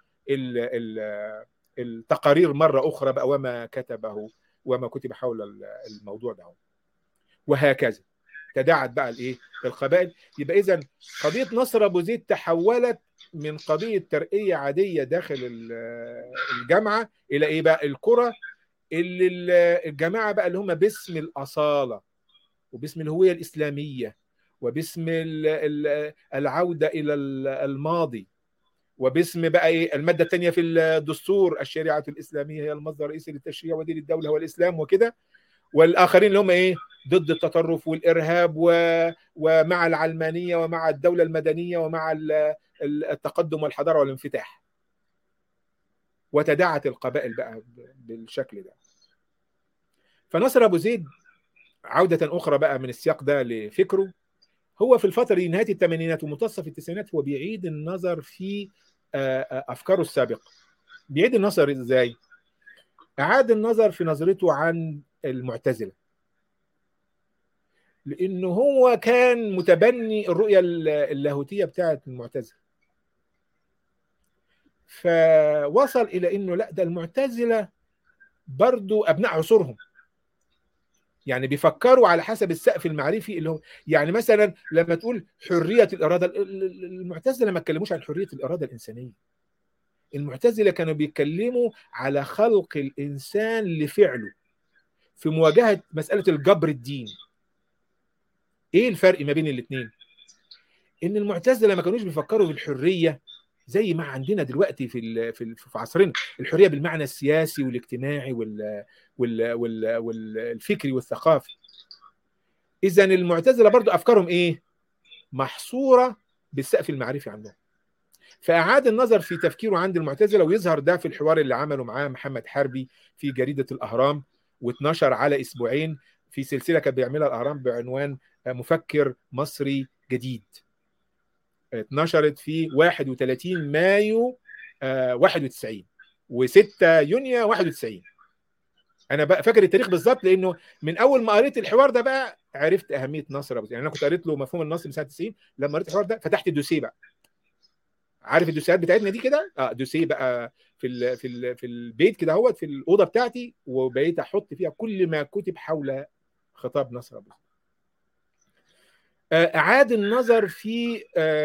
التقارير مره اخرى بقى وما كتبه وما كتب حول الموضوع ده وهكذا تداعت بقى الايه القبائل يبقى اذا قضيه نصر ابو زيد تحولت من قضيه ترقيه عاديه داخل الجامعه الى ايه بقى الكره اللي الجماعه بقى اللي هم باسم الاصاله وباسم الهويه الاسلاميه وباسم العوده الى الماضي وباسم بقى ايه الماده الثانيه في الدستور الشريعه الاسلاميه هي المصدر الرئيسي للتشريع ودين الدوله هو الاسلام وكده والاخرين اللي هم ايه ضد التطرف والارهاب و... ومع العلمانيه ومع الدوله المدنيه ومع التقدم والحضاره والانفتاح وتداعت القبائل بقى بالشكل ده فنصر ابو زيد عودة أخرى بقى من السياق ده لفكره هو في الفترة دي نهاية الثمانينات ومنتصف التسعينات هو بيعيد النظر في أفكاره السابقة بيعيد النظر إزاي؟ أعاد النظر في نظرته عن المعتزلة لأنه هو كان متبني الرؤية اللاهوتية بتاعة المعتزلة فوصل إلى أنه لا ده المعتزلة برضو أبناء عصورهم يعني بيفكروا على حسب السقف المعرفي اللي هو يعني مثلا لما تقول حريه الاراده المعتزله ما اتكلموش عن حريه الاراده الانسانيه المعتزله كانوا بيتكلموا على خلق الانسان لفعله في مواجهه مساله الجبر الديني ايه الفرق ما بين الاثنين ان المعتزله ما كانوش بيفكروا بالحريه زي ما عندنا دلوقتي في في في عصرنا الحريه بالمعنى السياسي والاجتماعي وال وال وال والفكري والثقافي اذا المعتزله برضو افكارهم ايه محصوره بالسقف المعرفي عندهم فاعاد النظر في تفكيره عند المعتزله ويظهر ده في الحوار اللي عمله معاه محمد حربي في جريده الاهرام واتنشر على اسبوعين في سلسله كان بيعملها الاهرام بعنوان مفكر مصري جديد اتنشرت في 31 مايو 91 و6 يونيو 91 انا بقى فاكر التاريخ بالظبط لانه من اول ما قريت الحوار ده بقى عرفت اهميه نصر ابو يعني انا كنت قريت له مفهوم النصر من سنه 90 لما قريت الحوار ده فتحت الدوسيه بقى عارف الدوسيات بتاعتنا دي كده اه دوسيه بقى في ال في ال في البيت كده اهوت في الاوضه بتاعتي وبقيت احط فيها كل ما كتب حول خطاب نصر ابو اعاد النظر في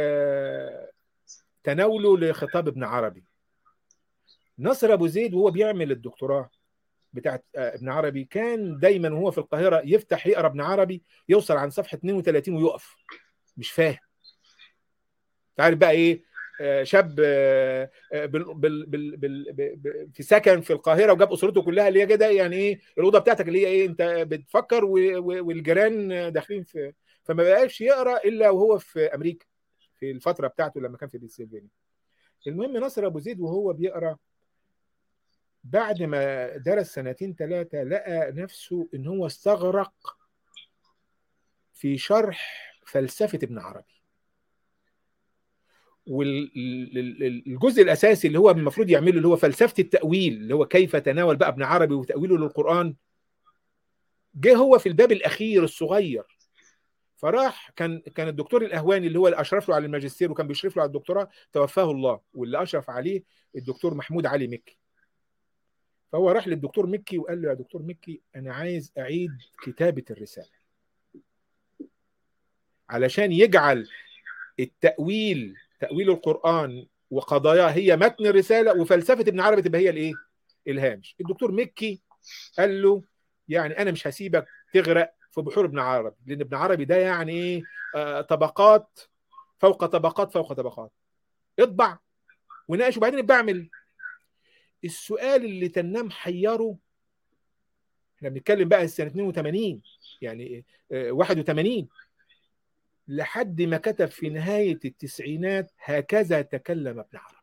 تناوله لخطاب ابن عربي نصر ابو زيد وهو بيعمل الدكتوراه بتاعت ابن عربي كان دايما وهو في القاهره يفتح يقرا ابن عربي يوصل عن صفحه 32 ويقف مش فاهم تعرف بقى ايه شاب بال بال بال بال في سكن في القاهره وجاب اسرته كلها اللي هي كده يعني ايه الاوضه بتاعتك اللي هي ايه انت بتفكر والجيران داخلين في فما بقاش يقرا الا وهو في امريكا في الفتره بتاعته لما كان في بنسلفانيا المهم نصر ابو زيد وهو بيقرا بعد ما درس سنتين ثلاثه لقى نفسه ان هو استغرق في شرح فلسفه ابن عربي والجزء الاساسي اللي هو المفروض يعمله اللي هو فلسفه التاويل اللي هو كيف تناول بقى ابن عربي وتاويله للقران جه هو في الباب الاخير الصغير فراح كان كان الدكتور الاهواني اللي هو اللي اشرف له على الماجستير وكان بيشرف له على الدكتوراه توفاه الله واللي اشرف عليه الدكتور محمود علي مكي فهو راح للدكتور مكي وقال له يا دكتور مكي انا عايز اعيد كتابه الرساله علشان يجعل التاويل تاويل القران وقضاياه هي متن الرساله وفلسفه ابن عربي تبقى هي الايه الهامش الدكتور مكي قال له يعني انا مش هسيبك تغرق في بحور ابن عربي لان ابن عربي ده يعني ايه آه طبقات فوق طبقات فوق طبقات اطبع وناقش وبعدين بعمل السؤال اللي تنام حيره احنا بنتكلم بقى سنه 82 يعني آه 81 لحد ما كتب في نهايه التسعينات هكذا تكلم ابن عربي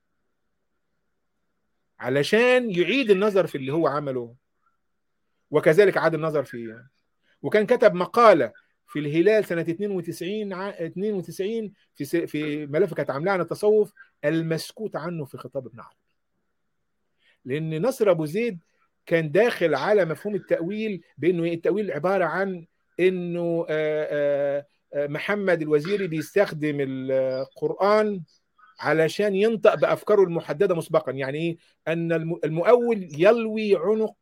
علشان يعيد النظر في اللي هو عمله وكذلك عاد النظر في وكان كتب مقاله في الهلال سنه 92 92 في في ملف كانت عاملاه عن التصوف المسكوت عنه في خطاب ابن عربي لان نصر ابو زيد كان داخل على مفهوم التاويل بانه التاويل عباره عن انه محمد الوزيري بيستخدم القران علشان ينطق بافكاره المحدده مسبقا يعني ايه ان المؤول يلوي عنق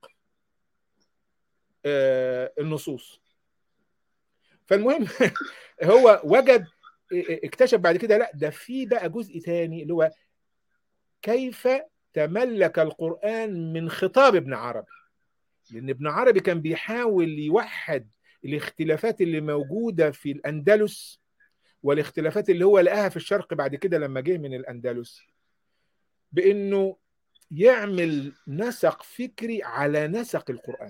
النصوص فالمهم هو وجد اكتشف بعد كده لا ده في بقى جزء تاني اللي هو كيف تملك القرآن من خطاب ابن عربي لأن ابن عربي كان بيحاول يوحد الاختلافات اللي موجودة في الأندلس والاختلافات اللي هو لقاها في الشرق بعد كده لما جه من الأندلس بأنه يعمل نسق فكري على نسق القرآن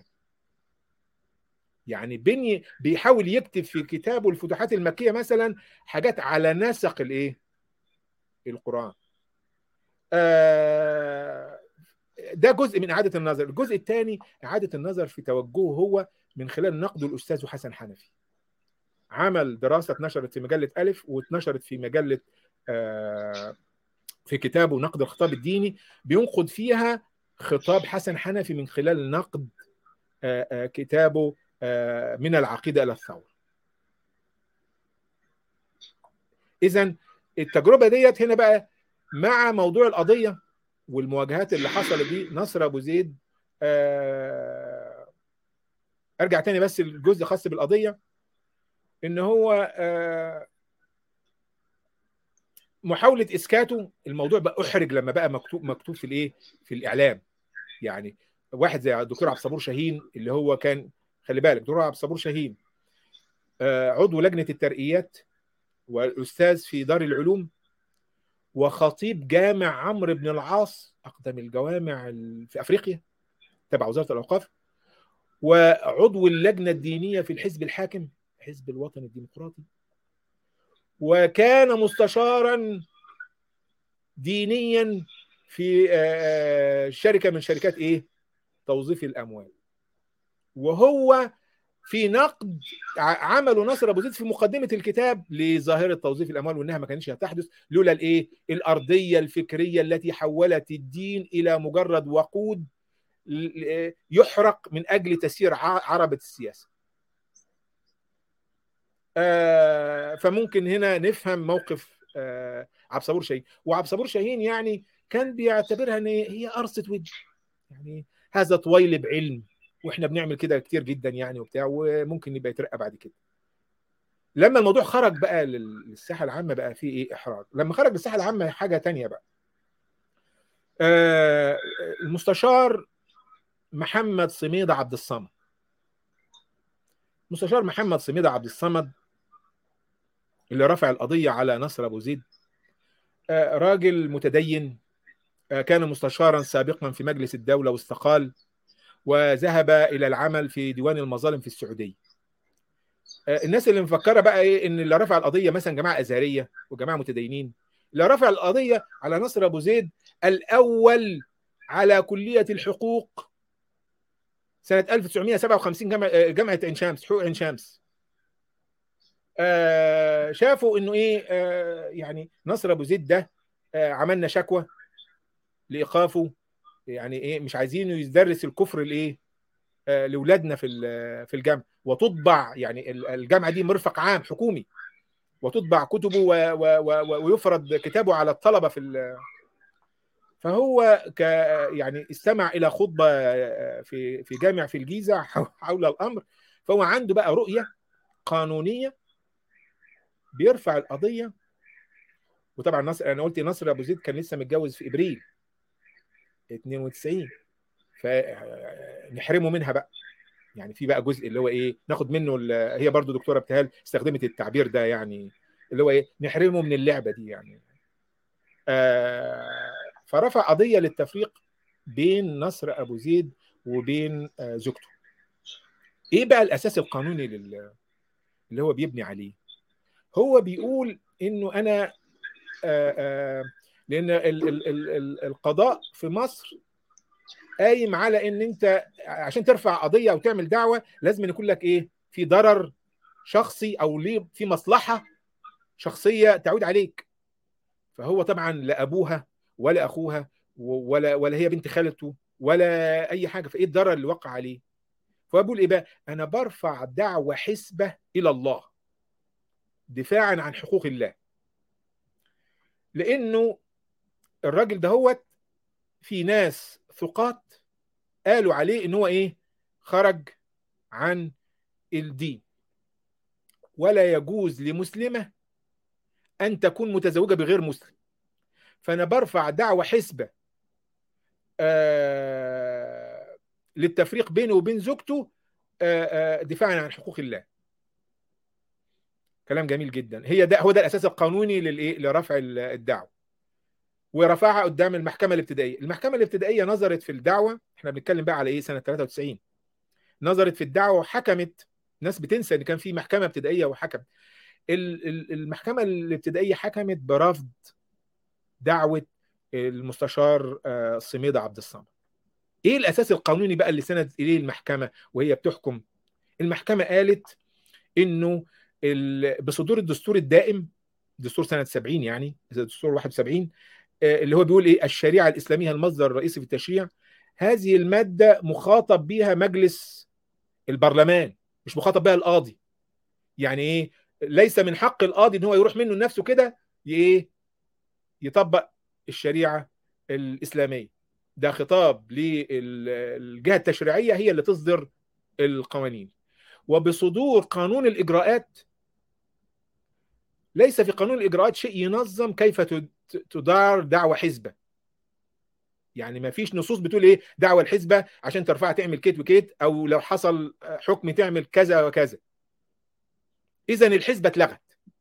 يعني بني بيحاول يكتب في كتابه الفتوحات المكيه مثلا حاجات على نسق الايه القران آه ده جزء من اعاده النظر الجزء الثاني اعاده النظر في توجهه هو من خلال نقده الاستاذ حسن حنفي عمل دراسه اتنشرت في مجله الف واتنشرت في مجله آه في كتابه نقد الخطاب الديني بينقد فيها خطاب حسن حنفي من خلال نقد آه آه كتابه من العقيدة إلى الثورة إذا التجربة ديت هنا بقى مع موضوع القضية والمواجهات اللي حصلت دي نصر أبو زيد أرجع تاني بس الجزء خاص بالقضية إن هو محاولة إسكاته الموضوع بقى أحرج لما بقى مكتوب مكتوب في الإيه في الإعلام يعني واحد زي الدكتور عبد الصبور شاهين اللي هو كان خلي بالك دكتور عبد الصبور شاهين عضو لجنه الترقيات والاستاذ في دار العلوم وخطيب جامع عمرو بن العاص اقدم الجوامع في افريقيا تبع وزاره الاوقاف وعضو اللجنه الدينيه في الحزب الحاكم الحزب الوطني الديمقراطي وكان مستشارا دينيا في شركه من شركات ايه توظيف الاموال وهو في نقد عمله نصر ابو زيد في مقدمه الكتاب لظاهره توظيف الاموال وانها ما كانتش هتحدث لولا الايه الارضيه الفكريه التي حولت الدين الى مجرد وقود يحرق من اجل تسيير عربه السياسه آه فممكن هنا نفهم موقف آه عبد الصبور شاهين وعبد الصبور شاهين يعني كان بيعتبرها ان هي قرصه ودن يعني هذا طويل بعلم واحنا بنعمل كده كتير جدا يعني وبتاع وممكن يبقى يترقى بعد كده لما الموضوع خرج بقى للساحه العامه بقى فيه ايه احراج لما خرج للساحه العامه حاجه تانية بقى آه المستشار محمد صميدة عبد الصمد مستشار محمد صميدة عبد الصمد اللي رفع القضية على نصر أبو زيد آه راجل متدين آه كان مستشارا سابقا في مجلس الدولة واستقال وذهب الى العمل في ديوان المظالم في السعوديه الناس اللي مفكره بقى ايه ان اللي رفع القضيه مثلا جماعه ازهريه وجماعه متدينين اللي رفع القضيه على نصر ابو زيد الاول على كليه الحقوق سنه 1957 جامعه جامعه عين شمس حقوق عين شمس آه شافوا انه ايه آه يعني نصر ابو زيد ده آه عملنا شكوى لايقافه يعني ايه مش عايزينه يدرس الكفر لايه آه لاولادنا في في الجامعه وتطبع يعني الجامعه دي مرفق عام حكومي وتطبع كتبه و و و ويفرض كتابه على الطلبه في فهو ك يعني استمع الى خطبه في في جامع في الجيزه حول الامر فهو عنده بقى رؤيه قانونيه بيرفع القضيه وطبعا نصر انا قلت نصر ابو زيد كان لسه متجوز في ابريل 92 فنحرمه منها بقى يعني في بقى جزء اللي هو ايه ناخد منه هي برضو دكتوره ابتهال استخدمت التعبير ده يعني اللي هو ايه نحرمه من اللعبه دي يعني آه فرفع قضيه للتفريق بين نصر ابو زيد وبين آه زوجته ايه بقى الاساس القانوني لل اللي هو بيبني عليه هو بيقول انه انا آه آه لان ال ال ال ال القضاء في مصر قايم على ان انت عشان ترفع قضيه او تعمل دعوه لازم يكون لك ايه في ضرر شخصي او ليه في مصلحه شخصيه تعود عليك فهو طبعا لا ابوها ولا اخوها ولا ولا هي بنت خالته ولا اي حاجه فايه الضرر اللي وقع عليه فبقول ايه بقى انا برفع دعوه حسبه الى الله دفاعا عن حقوق الله لانه الراجل دهوت في ناس ثقات قالوا عليه ان هو ايه خرج عن الدين ولا يجوز لمسلمه ان تكون متزوجه بغير مسلم فانا برفع دعوه حسبه آه للتفريق بينه وبين زوجته آه آه دفاعا عن حقوق الله كلام جميل جدا هي ده هو ده الاساس القانوني للايه لرفع الدعوه ورفعها قدام المحكمه الابتدائيه المحكمه الابتدائيه نظرت في الدعوه احنا بنتكلم بقى على ايه سنه 93 نظرت في الدعوه وحكمت ناس بتنسى ان كان في محكمه ابتدائيه وحكمت المحكمه الابتدائيه حكمت برفض دعوه المستشار صميدة عبد الصمد ايه الاساس القانوني بقى اللي سندت اليه المحكمه وهي بتحكم المحكمه قالت انه بصدور الدستور الدائم دستور سنه 70 يعني دستور 71 اللي هو بيقول ايه الشريعه الاسلاميه المصدر الرئيسي في التشريع هذه الماده مخاطب بها مجلس البرلمان مش مخاطب بها القاضي يعني ايه ليس من حق القاضي ان هو يروح منه لنفسه كده ايه يطبق الشريعه الاسلاميه ده خطاب للجهه التشريعيه هي اللي تصدر القوانين وبصدور قانون الاجراءات ليس في قانون الاجراءات شيء ينظم كيف تدار دعوه حزبه يعني ما فيش نصوص بتقول ايه دعوه الحزبه عشان ترفعها تعمل كيت وكيت او لو حصل حكم تعمل كذا وكذا اذا الحزبه اتلغت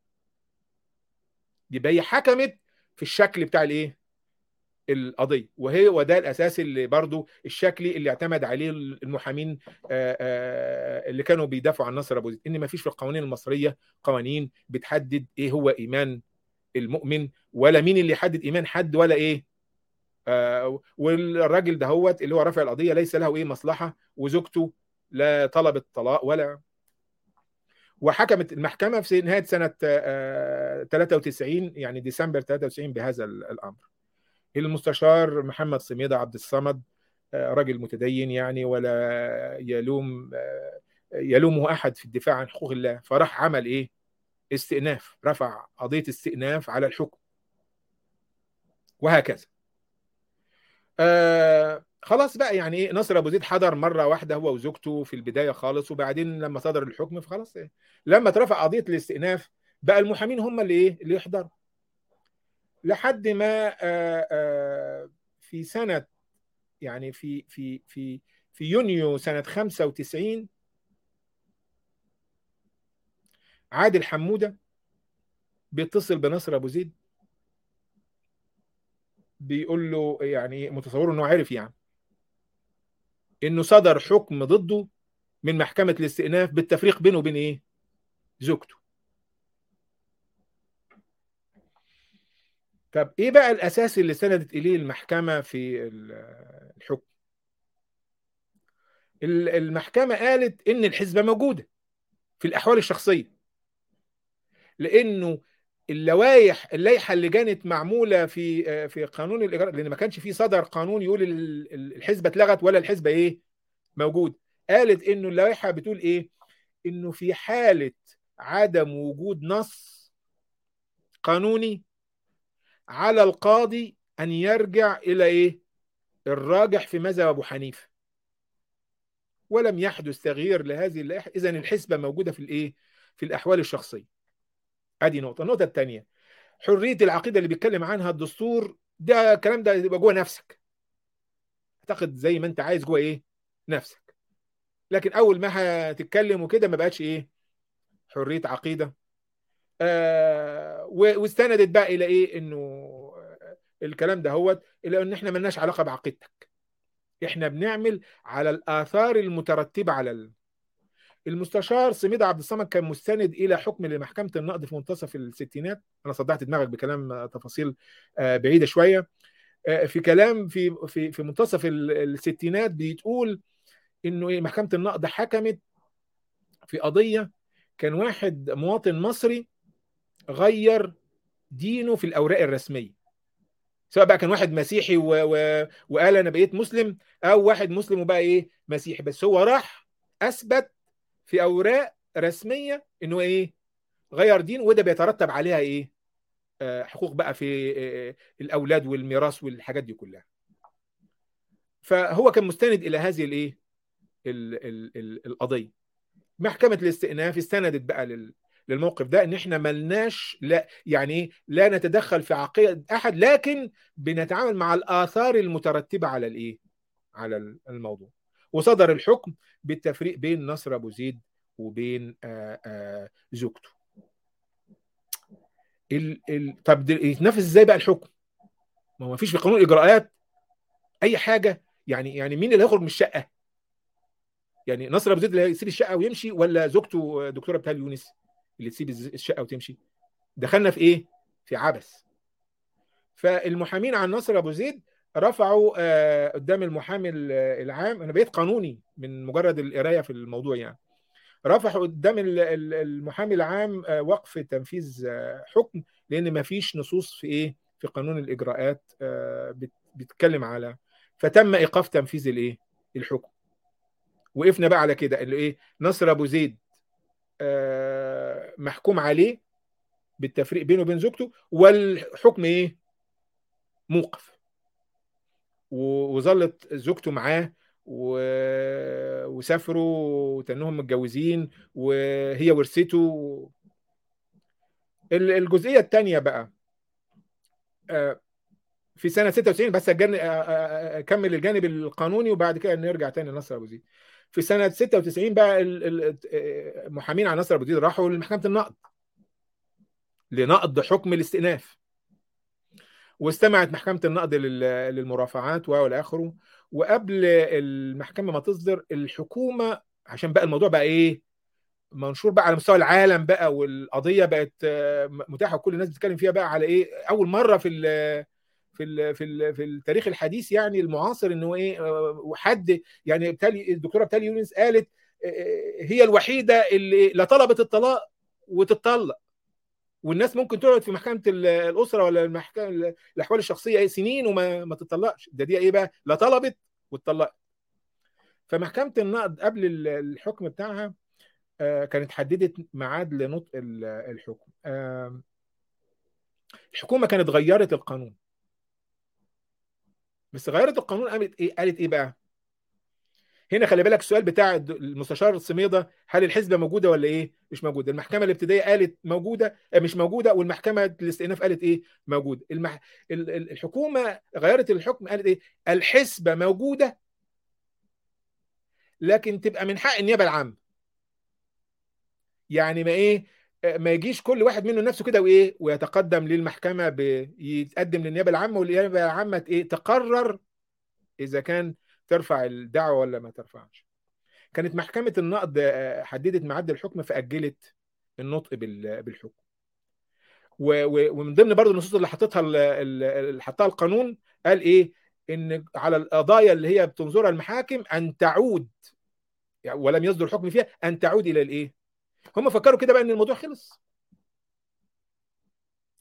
يبقى هي حكمت في الشكل بتاع الايه القضيه وهي وده الاساس اللي برضو الشكلي اللي اعتمد عليه المحامين اللي كانوا بيدافعوا عن نصر ابو زيد ان ما فيش في القوانين المصريه قوانين بتحدد ايه هو ايمان المؤمن ولا مين اللي يحدد ايمان حد ولا ايه آه والراجل دهوت اللي هو رافع القضيه ليس له ايه مصلحه وزوجته لا طلبت طلاق ولا وحكمت المحكمه في نهايه سنه آه 93 يعني ديسمبر 93 بهذا الامر المستشار محمد صميدة عبد الصمد راجل متدين يعني ولا يلوم يلومه احد في الدفاع عن حقوق الله فراح عمل ايه استئناف رفع قضيه استئناف على الحكم وهكذا آه خلاص بقى يعني ايه نصر ابو زيد حضر مره واحده هو وزوجته في البدايه خالص وبعدين لما صدر الحكم فخلاص إيه لما اترفع قضيه الاستئناف بقى المحامين هم اللي ايه اللي يحضروا لحد ما آآ آآ في سنة يعني في في في في يونيو سنة 95 عادل حمودة بيتصل بنصر أبو زيد بيقول له يعني متصور انه عارف يعني انه صدر حكم ضده من محكمة الاستئناف بالتفريق بينه وبين ايه؟ زوجته طب ايه بقى الاساس اللي سندت اليه المحكمه في الحكم المحكمه قالت ان الحزبه موجوده في الاحوال الشخصيه لانه اللوائح اللائحه اللي كانت معموله في في قانون الاجراء لان ما كانش في صدر قانون يقول الحزبه اتلغت ولا الحزبه ايه موجود قالت انه اللائحه بتقول ايه انه في حاله عدم وجود نص قانوني على القاضي ان يرجع الى ايه الراجح في مذهب ابو حنيفه ولم يحدث تغيير لهذه اللائحه اذا الحسبه موجوده في الايه في الاحوال الشخصيه ادي نقطه النقطه الثانيه حريه العقيده اللي بيتكلم عنها الدستور ده الكلام ده يبقى جوه نفسك اعتقد زي ما انت عايز جوه ايه نفسك لكن اول ما هتتكلم وكده ما بقتش ايه حريه عقيده آه واستندت بقى الى ايه انه الكلام ده هو الى ان احنا ملناش علاقه بعقيدتك احنا بنعمل على الاثار المترتبه على ال... المستشار سميد عبد الصمد كان مستند الى حكم لمحكمه النقد في منتصف الستينات انا صدعت دماغك بكلام تفاصيل بعيده شويه في كلام في في في منتصف الستينات بتقول انه ايه محكمه النقد حكمت في قضيه كان واحد مواطن مصري غير دينه في الاوراق الرسميه سواء بقى كان واحد مسيحي و... و... وقال انا بقيت مسلم او واحد مسلم وبقى ايه مسيحي بس هو راح اثبت في اوراق رسميه انه ايه غير دين وده بيترتب عليها ايه آه حقوق بقى في آه الاولاد والميراث والحاجات دي كلها فهو كان مستند الى هذه الايه ال... ال... ال... القضيه محكمه الاستئناف استندت بقى لل... للموقف ده ان احنا ملناش لا يعني ايه لا نتدخل في عقيده احد لكن بنتعامل مع الاثار المترتبه على الايه على الموضوع وصدر الحكم بالتفريق بين نصر ابو زيد وبين آآ آآ زوجته ال ال طب يتنفذ ازاي بقى الحكم ما هو مفيش في قانون الاجراءات اي حاجه يعني يعني مين اللي هيخرج من الشقه يعني نصر ابو زيد اللي هيسيب الشقه ويمشي ولا زوجته دكتوره بتال يونس اللي تسيب الشقه وتمشي دخلنا في ايه في عبث فالمحامين عن نصر ابو زيد رفعوا آه قدام المحامي العام انا بقيت قانوني من مجرد القرايه في الموضوع يعني رفعوا قدام المحامي العام آه وقف تنفيذ آه حكم لان ما فيش نصوص في ايه في قانون الاجراءات بتتكلم على فتم ايقاف تنفيذ الايه الحكم وقفنا بقى على كده اللي ايه نصر ابو زيد محكوم عليه بالتفريق بينه وبين زوجته والحكم ايه موقف وظلت زوجته معاه و... وسافروا وتنهم متجوزين وهي ورثته الجزئيه الثانيه بقى في سنه 96 بس اكمل الجانب القانوني وبعد كده نرجع تاني لنصر ابو زيد في سنه 96 بقى المحامين عن نصر ابو زيد راحوا لمحكمه النقد لنقض حكم الاستئناف واستمعت محكمه النقد للمرافعات والى اخره وقبل المحكمه ما تصدر الحكومه عشان بقى الموضوع بقى ايه منشور بقى على مستوى العالم بقى والقضيه بقت متاحه وكل الناس بتتكلم فيها بقى على ايه اول مره في ال في ال في ال في التاريخ الحديث يعني المعاصر انه ايه وحد يعني بتالي الدكتوره بتالي يونس قالت هي الوحيده اللي لا طلبت الطلاق وتتطلق والناس ممكن تقعد في محكمه الاسره ولا المحكمه الاحوال الشخصيه سنين وما ما تطلقش ده دي ايه بقى لا طلبت واتطلقت فمحكمه النقد قبل الحكم بتاعها كانت حددت ميعاد لنطق الحكم الحكومه كانت غيرت القانون بس غيرت القانون قالت ايه قالت ايه بقى هنا خلي بالك السؤال بتاع المستشار الصميده هل الحزبه موجوده ولا ايه مش موجوده المحكمه الابتدائيه قالت موجوده مش موجوده والمحكمه الاستئناف قالت ايه موجوده المح... الحكومه غيرت الحكم قالت ايه الحزبه موجوده لكن تبقى من حق النيابه العامه يعني ما ايه ما يجيش كل واحد منه نفسه كده وايه ويتقدم للمحكمه بيتقدم للنيابه العامه والنيابه العامه ايه تقرر اذا كان ترفع الدعوه ولا ما ترفعش كانت محكمه النقد حددت ميعاد الحكم فاجلت النطق بالحكم ومن ضمن برضه النصوص اللي حطتها اللي حطها القانون قال ايه ان على القضايا اللي هي بتنظرها المحاكم ان تعود ولم يصدر حكم فيها ان تعود الى الايه هم فكروا كده بقى ان الموضوع خلص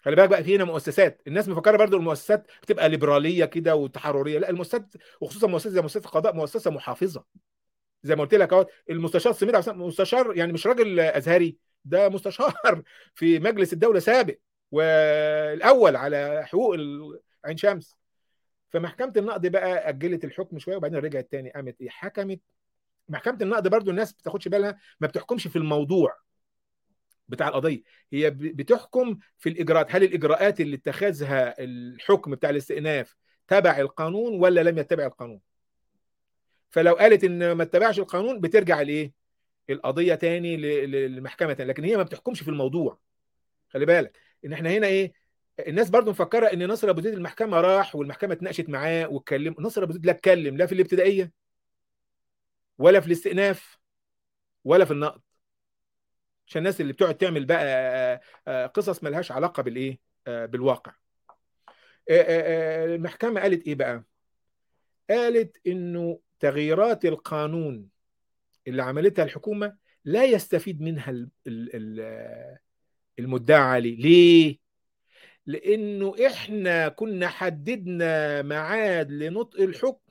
خلي بالك بقى في هنا مؤسسات الناس مفكره برضو المؤسسات بتبقى ليبراليه كده وتحرريه لا المؤسسات وخصوصا مؤسسه زي مؤسسه القضاء مؤسسه محافظه زي ما قلت لك اهو المستشار سمير عبد السلام مستشار يعني مش راجل ازهري ده مستشار في مجلس الدوله سابق والاول على حقوق ال- عين شمس فمحكمه النقد بقى اجلت الحكم شويه وبعدين رجعت تاني قامت ايه حكمت محكمه النقد برضو الناس بتاخدش بالها ما بتحكمش في الموضوع بتاع القضيه هي ب- بتحكم في الاجراءات هل الاجراءات اللي اتخذها الحكم بتاع الاستئناف تبع القانون ولا لم يتبع القانون فلو قالت ان ما اتبعش القانون بترجع لايه القضيه تاني ل- ل- للمحكمه تاني لكن هي ما بتحكمش في الموضوع خلي بالك ان احنا هنا ايه الناس برضو مفكره ان ناصر ابو زيد المحكمه راح والمحكمه اتناقشت معاه واتكلم ناصر ابو زيد لا اتكلم لا في الابتدائيه ولا في الاستئناف ولا في النقد عشان الناس اللي بتقعد تعمل بقى آه، آه، قصص ملهاش علاقه بالايه آه، بالواقع آه، آه، آه، المحكمه قالت ايه بقى قالت انه تغييرات القانون اللي عملتها الحكومه لا يستفيد منها ال- ال- ال- المدعى عليه ليه لانه احنا كنا حددنا ميعاد لنطق الحكم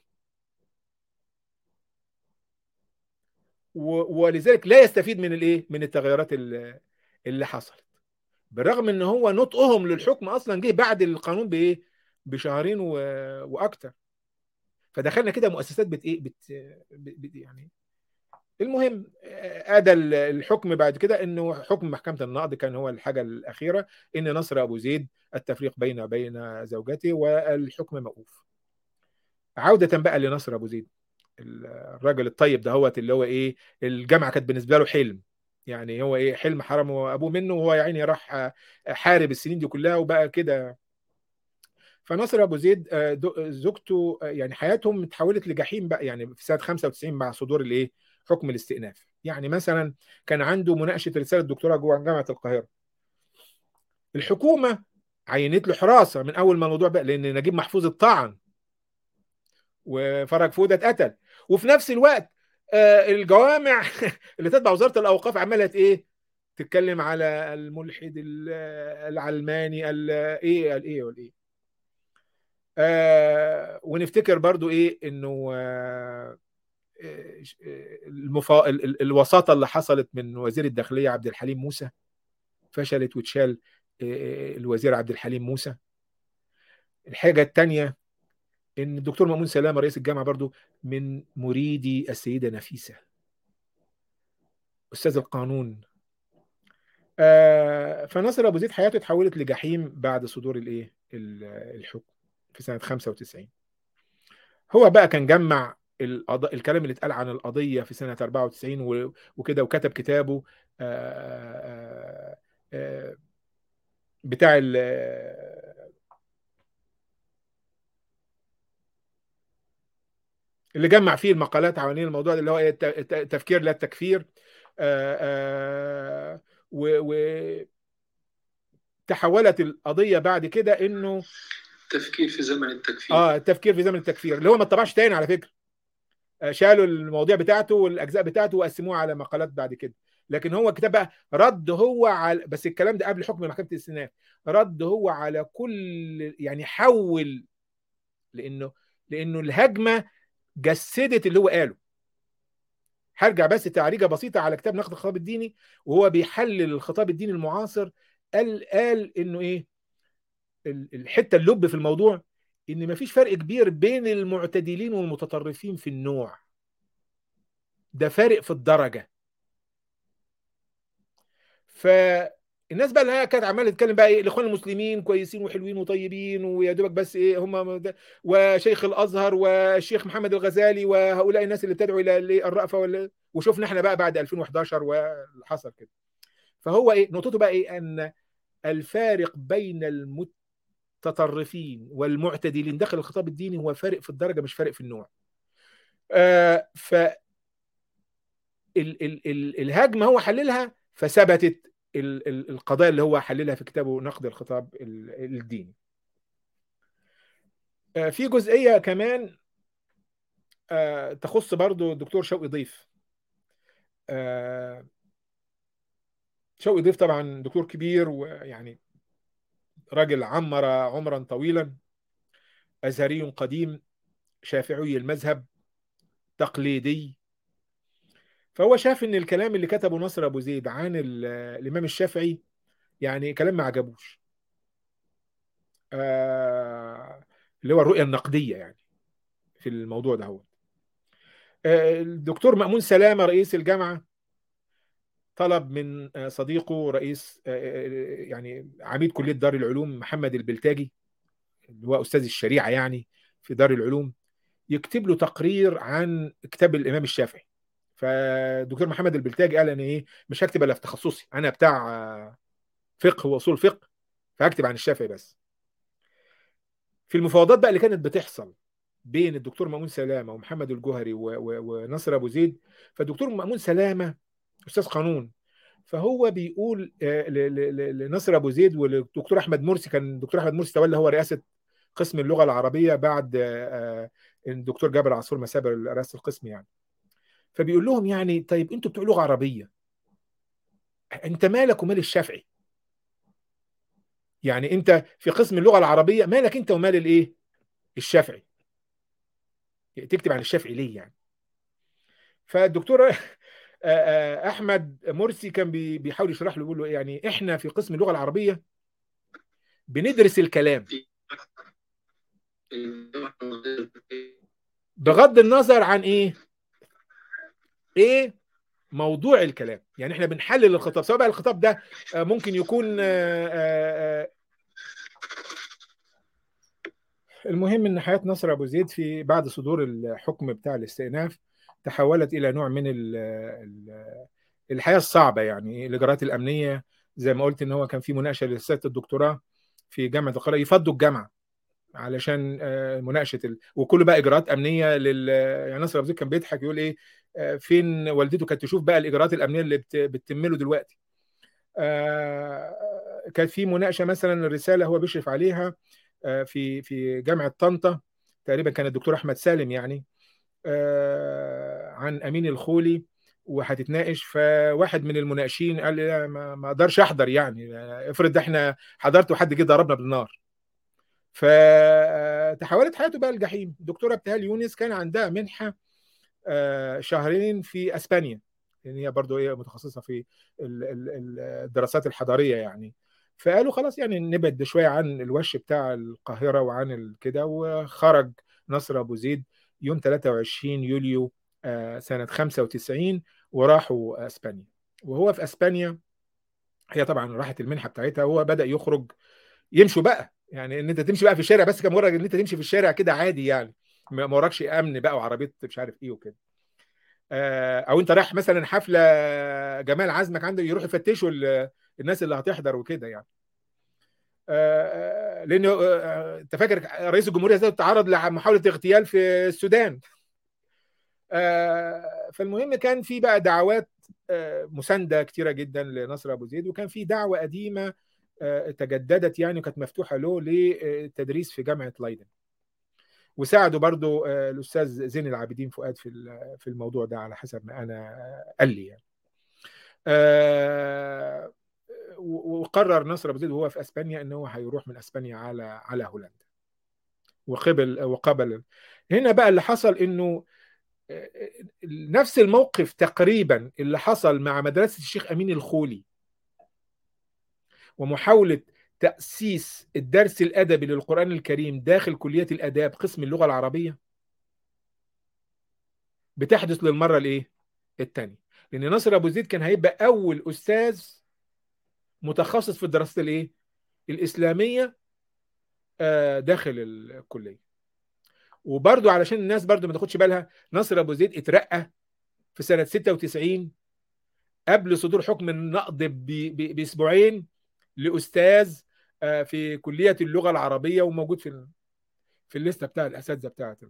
و- ولذلك لا يستفيد من الايه من التغيرات ال- اللي حصلت بالرغم ان هو نطقهم للحكم اصلا جه بعد القانون بايه بشهرين و... واكتر فدخلنا كده مؤسسات بت ايه بت... بت... يعني المهم آه، ادى ال- الحكم بعد كده انه حكم محكمه النقض كان هو الحاجه الاخيره ان نصر ابو زيد التفريق بين بين زوجته والحكم موقوف عوده بقى لنصر ابو زيد الراجل الطيب ده هو اللي هو ايه الجامعه كانت بالنسبه له حلم يعني هو ايه حلم حرمه ابوه منه وهو يا عيني راح آه، حارب السنين دي كلها وبقى كده فناصر ابو زيد آه، دو- زوجته آه، يعني حياتهم اتحولت لجحيم بقى يعني في سنه 95 مع صدور الايه حكم الاستئناف يعني مثلا كان عنده مناقشه رساله دكتوراه جوه جامعه القاهره الحكومه عينت له حراسه من اول ما الموضوع بقى لان نجيب محفوظ اتطعن وفرج فوده اتقتل وفي نفس الوقت آه، الجوامع اللي تتبع وزاره الاوقاف عماله ايه تتكلم على الملحد ال- العلماني ال- ايه الايه والايه آه ونفتكر برضو ايه انه آه آه، المفا... ال- ال- الوساطه اللي حصلت من وزير الداخليه عبد الحليم موسى فشلت واتشال آه، الوزير عبد الحليم موسى الحاجه الثانيه ان الدكتور مأمون سلامه رئيس الجامعه برضو من مريدي السيده نفيسه استاذ القانون آه فناصر ابو زيد حياته اتحولت لجحيم بعد صدور الايه ال- الحكم في سنه 95 هو بقى كان جمع القض... الكلام اللي اتقال عن القضيه في سنه 94 و... وكده وكتب كتابه آه... آه... بتاع ال... اللي جمع فيه المقالات حوالين الموضوع ده اللي هو إيه الت- الت- التفكير لا التكفير آه... آه... و... و... تحولت القضيه بعد كده انه تفكير في زمن التكفير اه التفكير في زمن التكفير اللي هو ما اتطبعش تاني على فكره آه، شالوا المواضيع بتاعته والاجزاء بتاعته وقسموها على مقالات بعد كده لكن هو الكتاب بقى رد هو على بس الكلام ده قبل حكم محكمه الاستئناف رد هو على كل يعني حول لانه لانه الهجمه جسدت اللي هو قاله هرجع بس تعريجه بسيطه على كتاب نقد الخطاب الديني وهو بيحلل الخطاب الديني المعاصر قال قال انه ايه ال- الحته اللب في الموضوع ان مفيش فرق كبير بين المعتدلين والمتطرفين في النوع ده فارق في الدرجه فالناس بقى اللي هي كانت عماله تتكلم بقى ايه الاخوان المسلمين كويسين وحلوين وطيبين ويا دوبك بس ايه هم ده- وشيخ الازهر والشيخ محمد الغزالي وهؤلاء الناس اللي بتدعو الى الإيه؟ الرأفه ولا وشفنا احنا بقى بعد 2011 واللي حصل كده فهو ايه نقطته بقى ايه ان الفارق بين المتطرفين والمعتدلين داخل الخطاب الديني هو فارق في الدرجه مش فارق في النوع آه ف ال ال ال الهجمه هو حللها فثبتت ال ال القضايا اللي هو حللها في كتابه نقد الخطاب ال- الديني آه في جزئيه كمان آه تخص برضو الدكتور شوقي ضيف آه شوقي ضيف طبعا دكتور كبير ويعني راجل عمر عمرا طويلا ازهري قديم شافعي المذهب تقليدي فهو شاف ان الكلام اللي كتبه نصر ابو زيد عن الامام الشافعي يعني كلام ما عجبوش آه اللي هو الرؤيه النقديه يعني في الموضوع ده هو آه الدكتور مأمون سلامه رئيس الجامعه طلب من صديقه رئيس يعني عميد كليه دار العلوم محمد البلتاجي اللي هو استاذ الشريعه يعني في دار العلوم يكتب له تقرير عن كتاب الامام الشافعي فالدكتور محمد البلتاجي قال انا ايه مش هكتب الا في تخصصي انا بتاع فقه واصول فقه فهكتب عن الشافعي بس في المفاوضات بقى اللي كانت بتحصل بين الدكتور مأمون سلامه ومحمد الجوهري ونصر ابو زيد فالدكتور مأمون سلامه استاذ قانون فهو بيقول لنصر ابو زيد والدكتور احمد مرسي كان الدكتور احمد مرسي تولى هو رئاسه قسم اللغه العربيه بعد الدكتور جابر عصفور ما ساب رئاسه القسم يعني فبيقول لهم يعني طيب انتوا بتوع لغه عربيه انت مالك ومال الشافعي يعني انت في قسم اللغه العربيه مالك انت ومال الايه الشافعي تكتب عن الشافعي ليه يعني فالدكتور احمد مرسي كان بيحاول يشرح له بيقول له يعني احنا في قسم اللغه العربيه بندرس الكلام بغض النظر عن ايه ايه موضوع الكلام يعني احنا بنحلل الخطاب سواء بقى الخطاب ده ممكن يكون المهم ان حياه نصر ابو زيد في بعد صدور الحكم بتاع الاستئناف تحولت الى نوع من الحياه الصعبه يعني الاجراءات الامنيه زي ما قلت ان هو كان في مناقشه لرساله الدكتوراه في جامعه القاهره يفضوا الجامعه علشان مناقشه ال... وكله بقى اجراءات امنيه لل يعني نصر ابو زيد كان بيضحك يقول ايه فين والدته كانت تشوف بقى الاجراءات الامنيه اللي بت... بتتم له دلوقتي كانت في مناقشه مثلا الرساله هو بيشرف عليها في في جامعه طنطا تقريبا كان الدكتور احمد سالم يعني عن امين الخولي وهتتناقش فواحد من المناقشين قال لي لا ما اقدرش احضر يعني افرض احنا حضرت وحد جه ضربنا بالنار فتحولت حياته بقى الجحيم الدكتوره ابتهال يونس كان عندها منحه شهرين في اسبانيا لان هي برضه هي متخصصه في الدراسات الحضاريه يعني فقالوا خلاص يعني نبعد شويه عن الوش بتاع القاهره وعن كده وخرج نصر ابو زيد يوم 23 يوليو سنه 95 وراحوا اسبانيا وهو في اسبانيا هي طبعا راحت المنحه بتاعتها هو بدا يخرج يمشوا بقى يعني ان انت تمشي بقى في الشارع بس كان مجرد ان انت تمشي في الشارع كده عادي يعني ما وراكش امن بقى وعربيه مش عارف ايه وكده او انت رايح مثلا حفله جمال عزمك عنده يروح يفتشوا الناس اللي هتحضر وكده يعني لانه انت فاكر رئيس الجمهوريه ازاي تعرض لمحاوله اغتيال في السودان فالمهم كان في بقى دعوات مسانده كتيره جدا لنصر ابو زيد وكان في دعوه قديمه تجددت يعني وكانت مفتوحه له للتدريس في جامعه لايدن وساعده برضو الاستاذ زين العابدين فؤاد في في الموضوع ده على حسب ما انا قال لي يعني وقرر نصر ابو زيد وهو في اسبانيا ان هو هيروح من اسبانيا على على هولندا وقبل وقبل هنا بقى اللي حصل انه نفس الموقف تقريبا اللي حصل مع مدرسه الشيخ امين الخولي ومحاوله تاسيس الدرس الادبي للقران الكريم داخل كليه الاداب قسم اللغه العربيه بتحدث للمره الايه الثانيه لان ناصر ابو زيد كان هيبقى اول استاذ متخصص في الدراسات الايه الاسلاميه داخل الكليه وبرضو علشان الناس برضو ما تاخدش بالها ناصر ابو زيد اترقى في سنه 96 قبل صدور حكم النقض باسبوعين لاستاذ في كليه اللغه العربيه وموجود في في الليسته بتاع الاساتذه بتاعت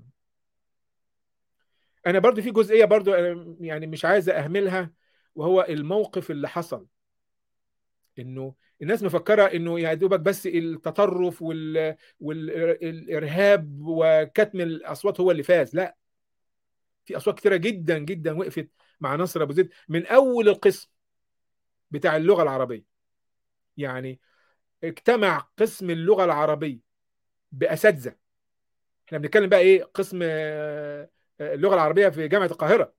انا برضو في جزئيه برضو يعني مش عايز اهملها وهو الموقف اللي حصل انه الناس مفكره انه يا دوبك بس التطرف وال... والارهاب وكتم الاصوات هو اللي فاز لا في اصوات كثيره جدا جدا وقفت مع نصر ابو زيد من اول القسم بتاع اللغه العربيه يعني اجتمع قسم اللغه العربيه باساتذه احنا بنتكلم بقى ايه قسم اللغه العربيه في جامعه القاهره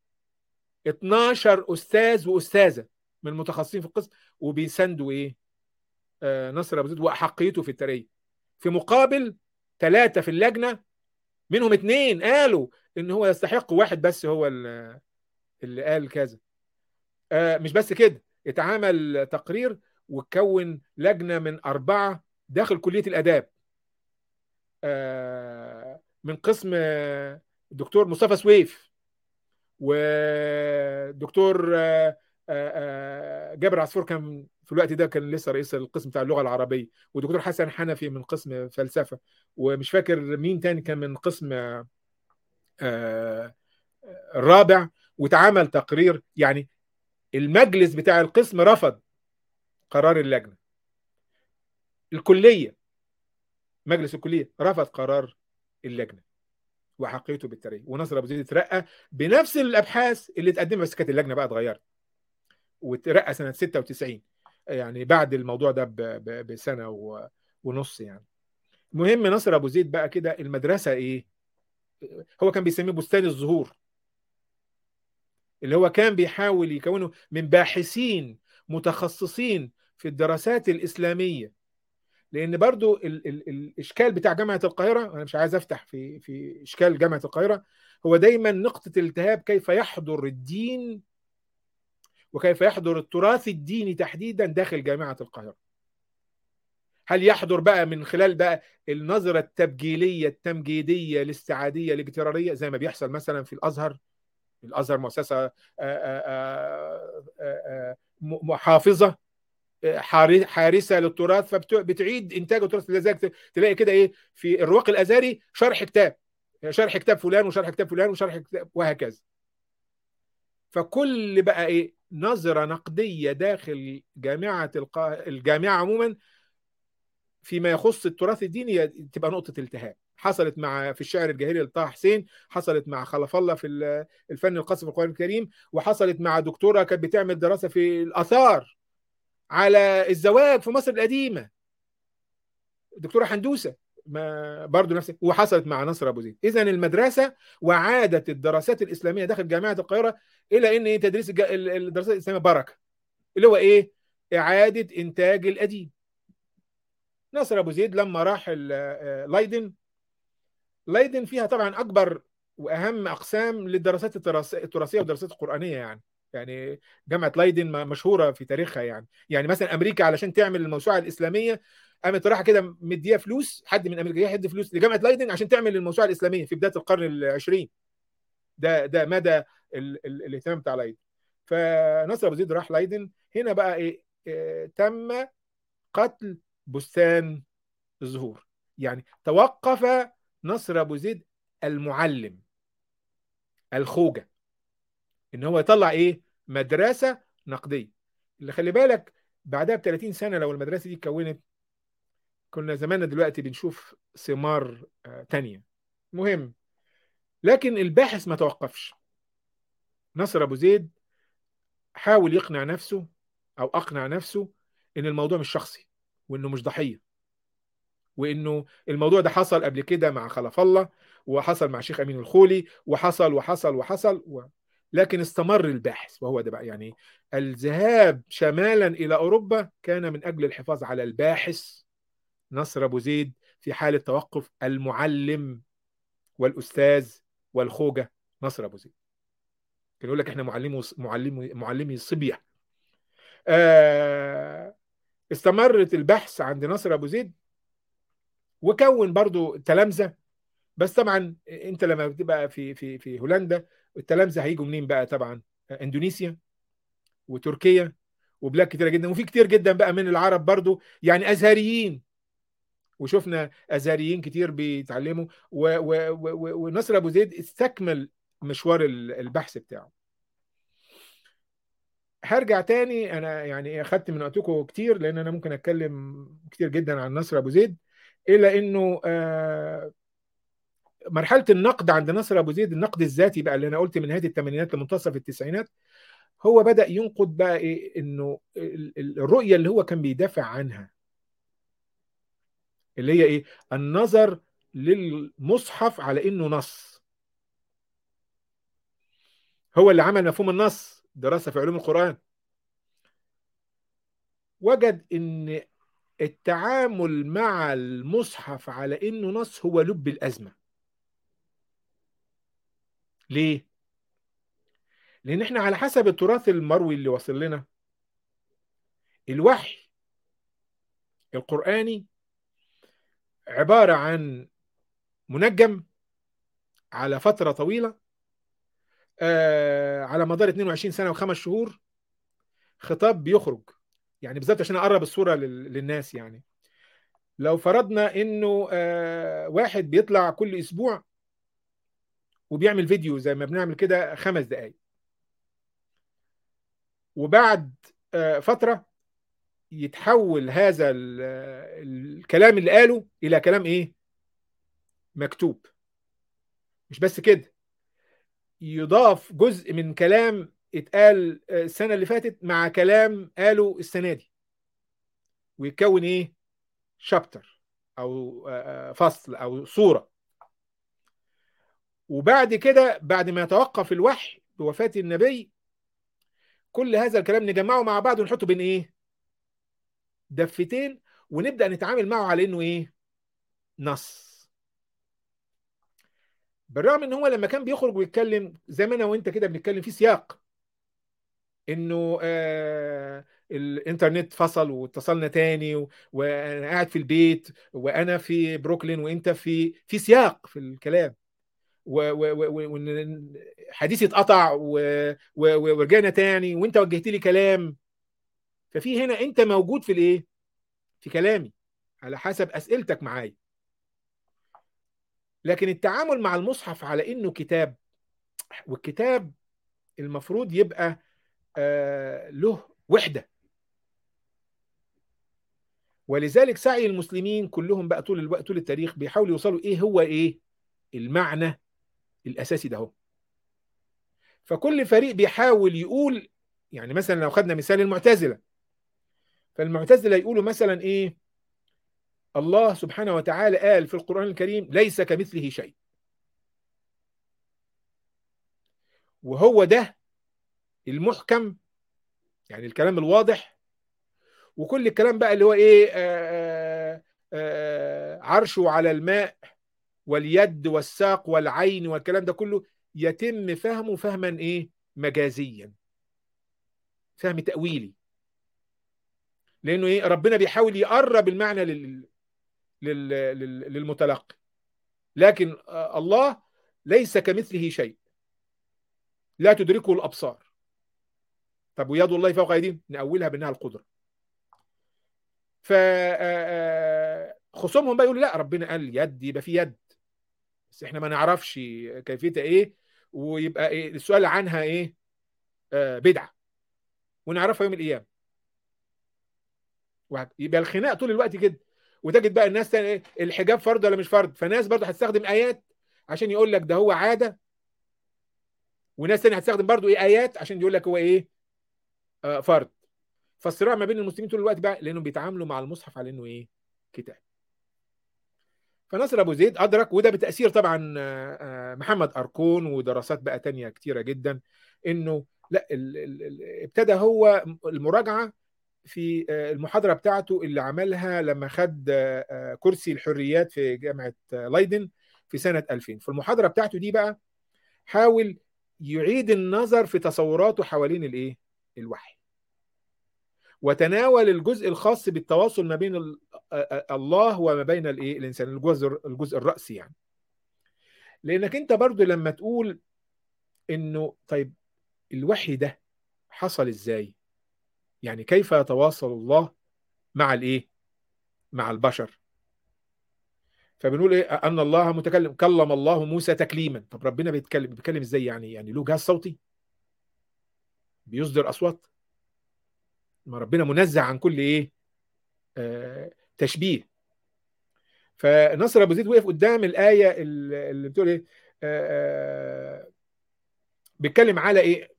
12 استاذ واستاذه من المتخصصين في القسم وبيساندوا ايه آه نصر ابو زيد واحقيته في التاريخ في مقابل ثلاثه في اللجنه منهم اثنين قالوا ان هو يستحق واحد بس هو اللي قال كذا آه مش بس كده اتعمل تقرير وتكون لجنه من اربعه داخل كليه الاداب آه من قسم الدكتور مصطفى سويف ودكتور جابر عصفور كان في الوقت ده كان لسه رئيس القسم بتاع اللغه العربيه ودكتور حسن حنفي من قسم فلسفه ومش فاكر مين تاني كان من قسم الرابع واتعمل تقرير يعني المجلس بتاع القسم رفض قرار اللجنه الكليه مجلس الكليه رفض قرار اللجنه وحقيته بالتاريخ ونصر ابو زيد اترقى بنفس الابحاث اللي اتقدمت بس كانت اللجنه بقى اتغيرت واترقى سنه 96 يعني بعد الموضوع ده بسنه ونص يعني المهم نصر ابو زيد بقى كده المدرسه ايه هو كان بيسميه بستان الزهور اللي هو كان بيحاول يكونه من باحثين متخصصين في الدراسات الاسلاميه لان برضو ال ال الاشكال بتاع جامعه القاهره انا مش عايز افتح في في اشكال جامعه القاهره هو دايما نقطه الالتهاب كيف يحضر الدين وكيف يحضر التراث الديني تحديدا داخل جامعه القاهره هل يحضر بقى من خلال بقى النظره التبجيليه التمجيديه الاستعاديه الاجتراريه زي ما بيحصل مثلا في الازهر الازهر مؤسسه محافظه حارسه للتراث فبتعيد انتاج التراث لذلك تلاقي كده ايه في الرواق الازهري شرح كتاب شرح كتاب فلان وشرح كتاب فلان وشرح كتاب وهكذا فكل بقى ايه نظره نقديه داخل جامعه القا... الجامعه عموما فيما يخص التراث الديني تبقى نقطه التهاب حصلت مع في الشعر الجاهلي لطه حسين حصلت مع خلف الله في الفن القصف في القران الكريم وحصلت مع دكتوره كانت بتعمل دراسه في الاثار على الزواج في مصر القديمه الدكتوره حندوسه ما برضه نفس وحصلت مع نصر ابو زيد اذا المدرسه وعادت الدراسات الاسلاميه داخل جامعه القاهره الى ان تدريس الدراسات الاسلاميه بركه اللي هو ايه اعاده انتاج القديم نصر ابو زيد لما راح لايدن لايدن فيها طبعا اكبر واهم اقسام للدراسات التراثيه والدراسات القرانيه يعني يعني جامعه لايدن مشهوره في تاريخها يعني يعني مثلا امريكا علشان تعمل الموسوعه الاسلاميه قامت رايحه كده مديه فلوس حد من امريكا يدي فلوس لجامعه لايدن عشان تعمل الموسوعه الاسلاميه في بدايه القرن العشرين ده ده مدى الاهتمام بتاع لايدن فنصر ابو زيد راح لايدن هنا بقى ايه, إيه تم قتل بستان الزهور يعني توقف نصر ابو زيد المعلم الخوجه ان هو يطلع ايه مدرسه نقديه اللي خلي بالك بعدها ب 30 سنه لو المدرسه دي اتكونت كنا زماننا دلوقتي بنشوف ثمار تانية مهم لكن الباحث ما توقفش نصر ابو زيد حاول يقنع نفسه او اقنع نفسه ان الموضوع مش شخصي وانه مش ضحيه وانه الموضوع ده حصل قبل كده مع خلف الله وحصل مع شيخ امين الخولي وحصل وحصل وحصل و... لكن استمر الباحث وهو ده بقى يعني الذهاب شمالا الى اوروبا كان من اجل الحفاظ على الباحث نصر ابو زيد في حاله توقف المعلم والاستاذ والخوجه نصر ابو زيد كان يقول لك احنا معلمي معلمي معلمي صبيه آه استمرت البحث عند نصر ابو زيد وكون برضو تلامذه بس طبعا انت لما بتبقى في في في هولندا التلامذه هيجوا منين بقى طبعا اندونيسيا وتركيا وبلاد كتيره جدا وفي كتير جدا بقى من العرب برضو يعني ازهريين وشفنا ازهريين كتير بيتعلموا ونصر ابو زيد استكمل مشوار البحث بتاعه هرجع تاني انا يعني اخدت من وقتكم كتير لان انا ممكن اتكلم كتير جدا عن نصر ابو زيد الا انه مرحله النقد عند نصر ابو زيد النقد الذاتي بقى اللي انا قلت من نهايه الثمانينات لمنتصف التسعينات هو بدا ينقد بقى ايه انه الرؤيه اللي هو كان بيدافع عنها اللي هي ايه النظر للمصحف على انه نص هو اللي عمل مفهوم النص دراسه في علوم القران وجد ان التعامل مع المصحف على انه نص هو لب الازمه ليه لان احنا على حسب التراث المروي اللي وصل لنا الوحي القراني عباره عن منجم على فتره طويله آه على مدار 22 سنه وخمس شهور خطاب بيخرج يعني بالذات عشان اقرب الصوره للناس يعني لو فرضنا انه آه واحد بيطلع كل اسبوع وبيعمل فيديو زي ما بنعمل كده خمس دقائق وبعد آه فتره يتحول هذا الكلام اللي قاله الى كلام ايه مكتوب مش بس كده يضاف جزء من كلام اتقال السنة اللي فاتت مع كلام قاله السنة دي ويتكون ايه شابتر او فصل او صورة وبعد كده بعد ما يتوقف الوحي بوفاة النبي كل هذا الكلام نجمعه مع بعض ونحطه بين ايه دفتين ونبدأ نتعامل معه على انه ايه نص بالرغم ان هو لما كان بيخرج ويتكلم زي ما انا وانت كده بنتكلم في سياق انه آه الانترنت فصل واتصلنا تاني و... وانا قاعد في البيت وانا في بروكلين وانت في في سياق في الكلام وان حديثي اتقطع و... و... ورجعنا تاني وانت وجهت لي كلام ففي هنا انت موجود في الايه في كلامي على حسب اسئلتك معايا لكن التعامل مع المصحف على انه كتاب والكتاب المفروض يبقى آه له وحده ولذلك سعي المسلمين كلهم بقى طول الوقت طول التاريخ بيحاولوا يوصلوا ايه هو ايه المعنى الاساسي ده هو فكل فريق بيحاول يقول يعني مثلا لو خدنا مثال المعتزله فالمعتزله يقولوا مثلا ايه الله سبحانه وتعالى قال في القرآن الكريم ليس كمثله شيء وهو ده المحكم يعني الكلام الواضح وكل الكلام بقى اللي هو ايه آآ آآ عرشه على الماء واليد والساق والعين والكلام ده كله يتم فهمه فهما ايه مجازيا فهم تأويلي لانه ايه ربنا بيحاول يقرب المعنى لل للمتلقي لكن الله ليس كمثله شيء لا تدركه الابصار طب ويد الله فوق ايديهم نأولها بانها القدره ف خصومهم بقى يقولوا لا ربنا قال يد يبقى في يد بس احنا ما نعرفش كيفيتها ايه ويبقى إيه السؤال عنها ايه آه بدعه ونعرفها يوم القيامه يبقى الخناق طول الوقت كده وتجد بقى الناس تاني ايه الحجاب فرض ولا مش فرض فناس برضه هتستخدم ايات عشان يقول لك ده هو عاده وناس تاني هتستخدم برضه ايه ايات عشان يقول لك هو ايه آه فرض فالصراع ما بين المسلمين طول الوقت بقى لانهم بيتعاملوا مع المصحف على انه ايه كتاب فنصر ابو زيد ادرك وده بتاثير طبعا محمد اركون ودراسات بقى تانية كتيره جدا انه لا ال ال ابتدى هو المراجعه في المحاضرة بتاعته اللي عملها لما خد كرسي الحريات في جامعة لايدن في سنة 2000 في المحاضرة بتاعته دي بقى حاول يعيد النظر في تصوراته حوالين الايه الوحي وتناول الجزء الخاص بالتواصل ما بين الله وما بين الايه الانسان الجزء الجزء الرأسي يعني لانك انت برضو لما تقول انه طيب الوحي ده حصل ازاي يعني كيف يتواصل الله مع الايه مع البشر فبنقول ايه ان الله متكلم كلم الله موسى تكليما طب ربنا بيتكلم بيتكلم ازاي يعني يعني له جهاز صوتي بيصدر اصوات ما ربنا منزه عن كل ايه آه تشبيه فنصر ابو زيد وقف قدام الايه اللي بتقول ايه آه آه بيتكلم على ايه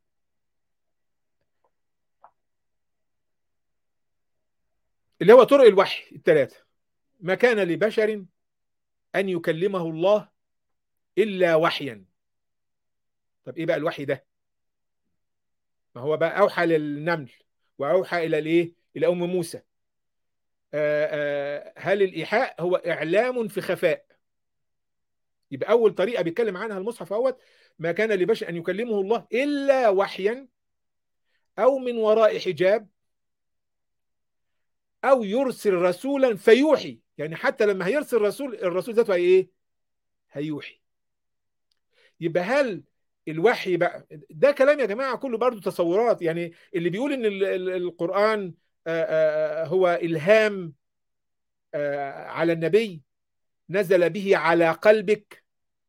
اللي هو طرق الوحي الثلاثه ما كان لبشر ان يكلمه الله الا وحيا طب ايه بقى الوحي ده ما هو بقى اوحى للنمل واوحى الى الايه الى ام موسى آآ آآ هل الايحاء هو اعلام في خفاء يبقى اول طريقه بيتكلم عنها المصحف اهوت ما كان لبشر ان يكلمه الله الا وحيا او من وراء حجاب او يرسل رسولا فيوحي يعني حتى لما هيرسل رسول الرسول ذاته هي ايه هيوحي يبقى هل الوحي بقى ده كلام يا جماعه كله برضو تصورات يعني اللي بيقول ان القران هو الهام على النبي نزل به على قلبك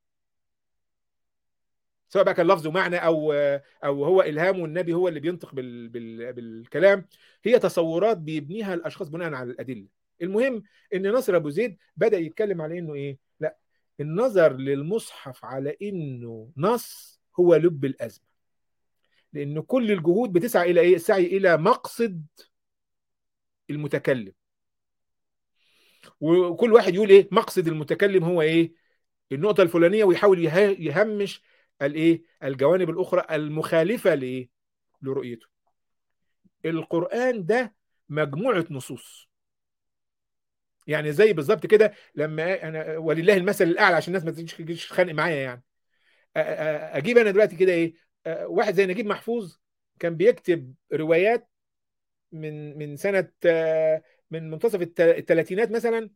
سواء بقى كان لفظ ومعنى او او هو الهام والنبي هو اللي بينطق بال بال بالكلام هي تصورات بيبنيها الاشخاص بناء على الادله المهم ان ناصر ابو زيد بدا يتكلم على انه ايه لا النظر للمصحف على انه نص هو لب الازمه لان كل الجهود بتسعى الى ايه السعي الى مقصد المتكلم وكل واحد يقول ايه مقصد المتكلم هو ايه النقطه الفلانيه ويحاول يهمش الايه الجوانب الاخرى المخالفه لايه لرؤيته القران ده مجموعه نصوص يعني زي بالظبط كده لما انا ولله المثل الاعلى عشان الناس ما تجيش تتخانق معايا يعني اجيب انا دلوقتي كده ايه واحد زي نجيب محفوظ كان بيكتب روايات من من سنه من منتصف الثلاثينات مثلا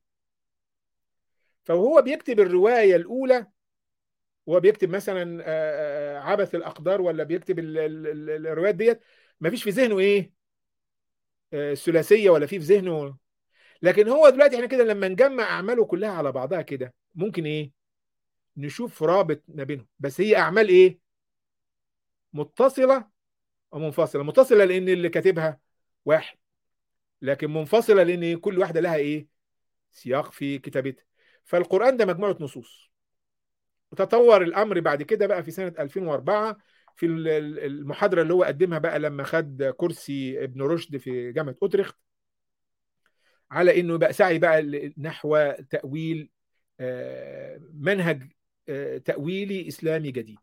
فهو بيكتب الروايه الاولى وهو بيكتب مثلا عبث الاقدار ولا بيكتب الروايات ديت ما فيش في ذهنه ايه الثلاثيه ولا في في ذهنه لكن هو دلوقتي احنا كده لما نجمع اعماله كلها على بعضها كده ممكن ايه نشوف رابط ما بينهم بس هي اعمال ايه متصله ومنفصله متصله لان اللي كاتبها واحد لكن منفصله لان كل واحده لها ايه سياق في كتابتها فالقران ده مجموعه نصوص وتطور الامر بعد كده بقى في سنه 2004 في المحاضره اللي هو قدمها بقى لما خد كرسي ابن رشد في جامعه اوتريخت على انه بقى سعي بقى نحو تاويل منهج تاويلي اسلامي جديد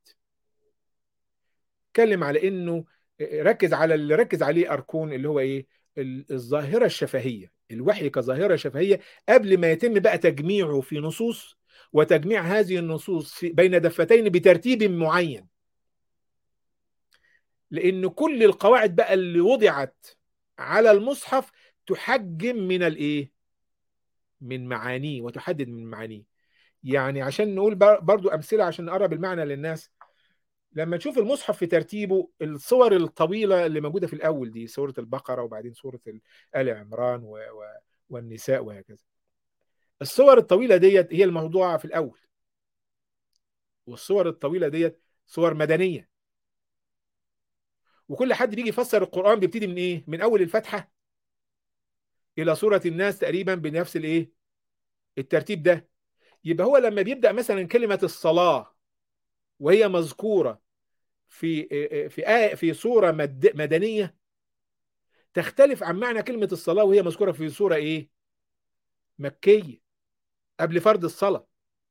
اتكلم على انه ركز على اللي ركز عليه اركون اللي هو ايه الظاهره الشفهيه الوحي كظاهره شفهيه قبل ما يتم بقى تجميعه في نصوص وتجميع هذه النصوص في بين دفتين بترتيب معين لان كل القواعد بقى اللي وضعت على المصحف تحجم من الايه من معانيه وتحدد من معانيه يعني عشان نقول برضو امثله عشان نقرب المعنى للناس لما تشوف المصحف في ترتيبه الصور الطويله اللي موجوده في الاول دي سوره البقره وبعدين سوره ال عمران و... و... والنساء وهكذا الصور الطويله ديت هي الموضوعه في الاول والصور الطويله ديت صور مدنيه وكل حد بيجي يفسر القران بيبتدي من ايه من اول الفاتحه الى سوره الناس تقريبا بنفس الايه الترتيب ده يبقى هو لما بيبدا مثلا كلمه الصلاه وهي مذكوره في في آية في سوره مد مدنيه تختلف عن معنى كلمه الصلاه وهي مذكوره في سوره ايه مكيه قبل فرض الصلاه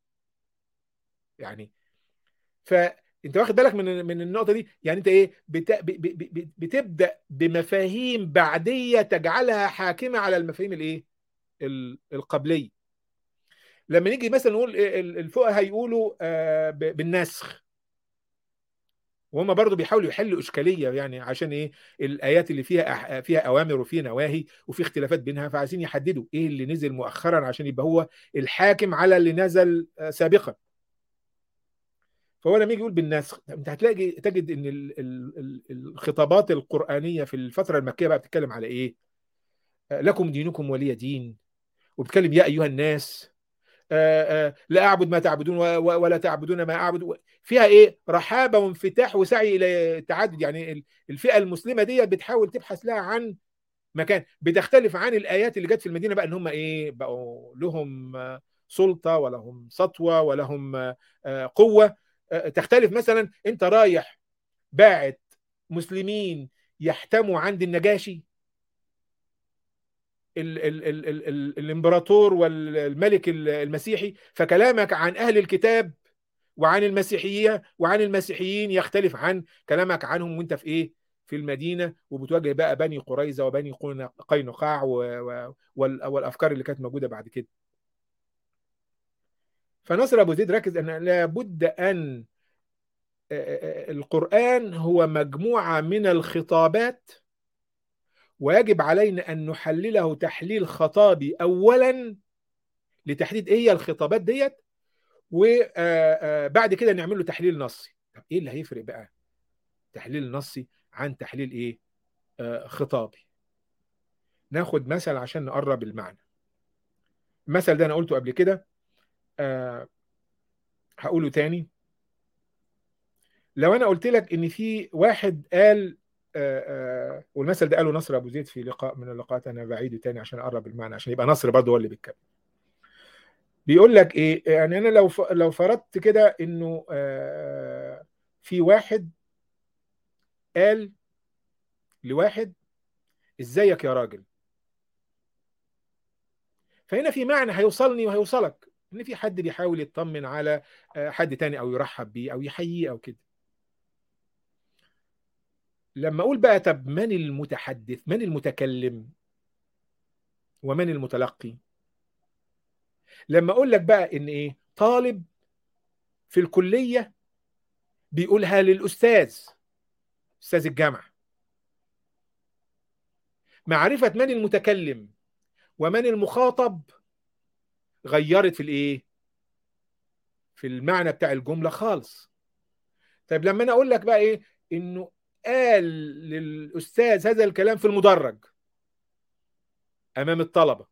يعني فانت واخد بالك من من النقطه دي يعني انت ايه بت... ب... ب... بتبدا بمفاهيم بعديه تجعلها حاكمه على المفاهيم الايه القبليه لما نيجي مثلا نقول الفقهاء هيقولوا بالنسخ وهم برضو بيحاولوا يحلوا اشكاليه يعني عشان ايه الايات اللي فيها فيها اوامر وفيها نواهي وفي اختلافات بينها فعايزين يحددوا ايه اللي نزل مؤخرا عشان يبقى هو الحاكم على اللي نزل سابقا فهو لما يجي يقول بالنسخ انت هتلاقي تجد ان الخطابات القرانيه في الفتره المكيه بقى بتتكلم على ايه لكم دينكم ولي دين وبتكلم يا ايها الناس آآ آآ لا اعبد ما تعبدون ولا تعبدون ما اعبد فيها ايه رحابه وانفتاح وسعي الى التعدد يعني الفئه المسلمه دي بتحاول تبحث لها عن مكان بتختلف عن الايات اللي جت في المدينه بقى ان هم ايه بقوا لهم سلطه ولهم سطوه ولهم قوه تختلف مثلا انت رايح باعت مسلمين يحتموا عند النجاشي ال ال ال ال ال الامبراطور والملك المسيحي فكلامك عن اهل الكتاب وعن المسيحيه وعن المسيحيين يختلف عن كلامك عنهم وانت في ايه في المدينه وبتواجه بقى بني قريظه وبني قينقاع والافكار اللي كانت موجوده بعد كده فنصر ابو زيد ركز ان لابد ان القران هو مجموعه من الخطابات ويجب علينا ان نحلله تحليل خطابي اولا لتحديد ايه هي الخطابات ديت وبعد كده نعمل له تحليل نصي طب ايه اللي هيفرق بقى تحليل نصي عن تحليل ايه آه خطابي ناخد مثل عشان نقرب المعنى المثل ده انا قلته قبل كده آه هقوله تاني لو انا قلت لك ان في واحد قال آه آه والمثل ده قاله نصر ابو زيد في لقاء من اللقاءات انا بعيده تاني عشان اقرب المعنى عشان يبقى نصر برضه هو اللي بيتكلم بيقول لك ايه يعني انا لو لو فرضت كده انه آه في واحد قال لواحد ازيك يا راجل فهنا في معنى هيوصلني وهيوصلك ان في حد بيحاول يطمن على حد تاني او يرحب بيه او يحييه او كده لما اقول بقى طب من المتحدث من المتكلم ومن المتلقي لما اقول لك بقى ان ايه طالب في الكليه بيقولها للاستاذ استاذ الجامعه معرفه من المتكلم ومن المخاطب غيرت في الايه في المعنى بتاع الجمله خالص طيب لما انا اقول لك بقى ايه انه قال للاستاذ هذا الكلام في المدرج امام الطلبه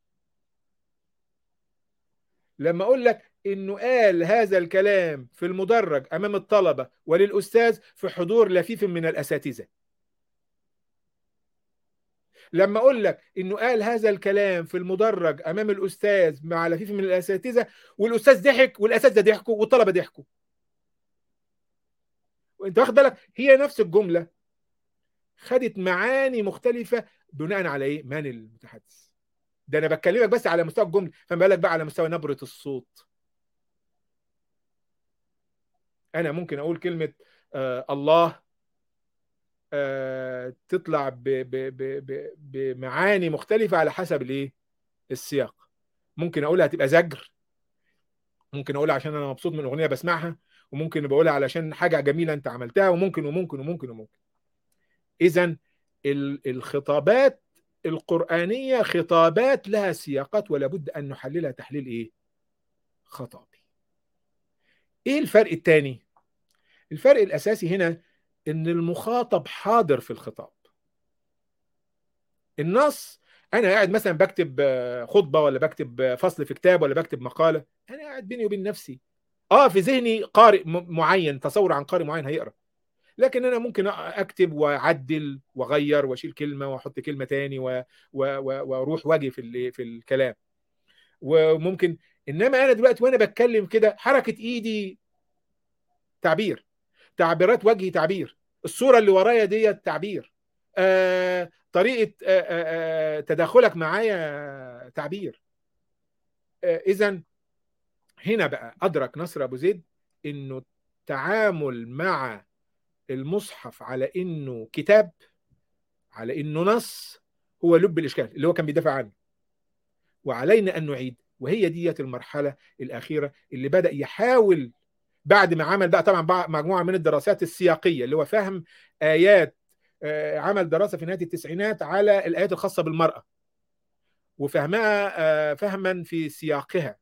لما اقول لك انه قال هذا الكلام في المدرج امام الطلبه وللاستاذ في حضور لفيف من الاساتذه لما اقول لك انه قال هذا الكلام في المدرج امام الاستاذ مع لفيف من الاساتذه والاستاذ ضحك والاساتذه ضحكوا والطلبه ضحكوا وانت واخد بالك هي نفس الجمله خدت معاني مختلفه بناء على ايه من المتحدث ده انا بكلمك بس على مستوى الجمله فما بالك بقى على مستوى نبره الصوت انا ممكن اقول كلمه آه الله آه تطلع ب ب ب ب بمعاني مختلفه على حسب الايه السياق ممكن اقولها تبقى زجر ممكن اقولها عشان انا مبسوط من اغنيه بسمعها وممكن بقولها علشان حاجه جميله انت عملتها وممكن وممكن وممكن وممكن اذا الخطابات القرآنية خطابات لها سياقات ولا بد أن نحللها تحليل إيه؟ خطابي إيه الفرق الثاني؟ الفرق الأساسي هنا إن المخاطب حاضر في الخطاب النص أنا قاعد مثلا بكتب خطبة ولا بكتب فصل في كتاب ولا بكتب مقالة أنا قاعد بيني وبين نفسي آه في ذهني قارئ معين تصور عن قارئ معين هيقرأ لكن انا ممكن اكتب واعدل واغير واشيل كلمه واحط كلمه تاني و... و... واروح واجي في ال... في الكلام وممكن انما انا دلوقتي وانا بتكلم كده حركه ايدي تعبير تعبيرات وجهي تعبير الصوره اللي ورايا ديت تعبير آه... طريقه آه... آه... تداخلك معايا تعبير آه... اذا هنا بقى ادرك نصر ابو زيد انه التعامل مع المصحف على انه كتاب على انه نص هو لب الاشكال اللي هو كان بيدافع عنه وعلينا ان نعيد وهي ديت المرحله الاخيره اللي بدا يحاول بعد ما عمل بقى طبعا مجموعه من الدراسات السياقيه اللي هو فهم ايات عمل دراسه في نهايه التسعينات على الايات الخاصه بالمراه وفهمها فهما في سياقها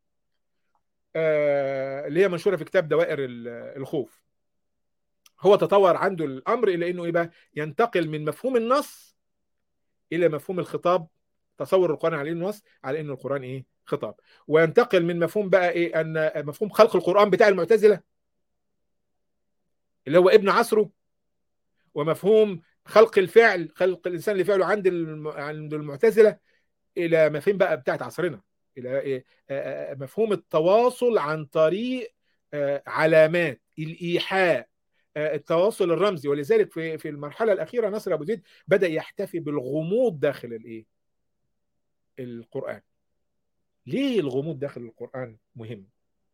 اللي هي منشوره في كتاب دوائر الخوف هو تطور عنده الامر الى انه ايه بقى ينتقل من مفهوم النص الى مفهوم الخطاب تصور القران على انه نص على انه القران ايه خطاب وينتقل من مفهوم بقى ايه ان مفهوم خلق القران بتاع المعتزله اللي هو ابن عصره ومفهوم خلق الفعل خلق الانسان لفعله عند عند المعتزله الى مفهوم بقى بتاعت عصرنا الى إيه مفهوم التواصل عن طريق علامات الايحاء التواصل الرمزي ولذلك في في المرحله الاخيره نصر ابو زيد بدا يحتفي بالغموض داخل الايه القرآن ليه الغموض داخل القرآن مهم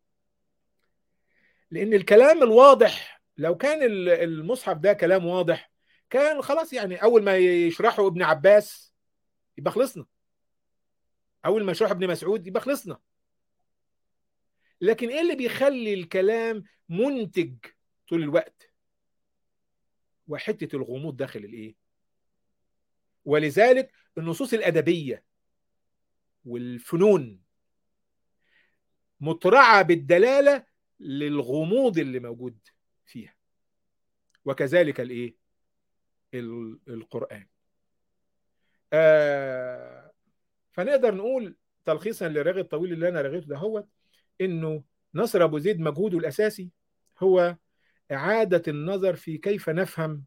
لأن الكلام الواضح لو كان المصحف ده كلام واضح كان خلاص يعني أول ما يشرحه ابن عباس يبقى خلصنا أول ما يشرحه ابن مسعود يبقى خلصنا لكن إيه اللي بيخلي الكلام منتج طول الوقت وحتة الغموض داخل الإيه ولذلك النصوص الأدبية والفنون مترعة بالدلالة للغموض اللي موجود فيها وكذلك الايه القرآن آه فنقدر نقول تلخيصا للرغي الطويل اللي انا رغيته ده هو انه نصر ابو زيد مجهوده الاساسي هو اعاده النظر في كيف نفهم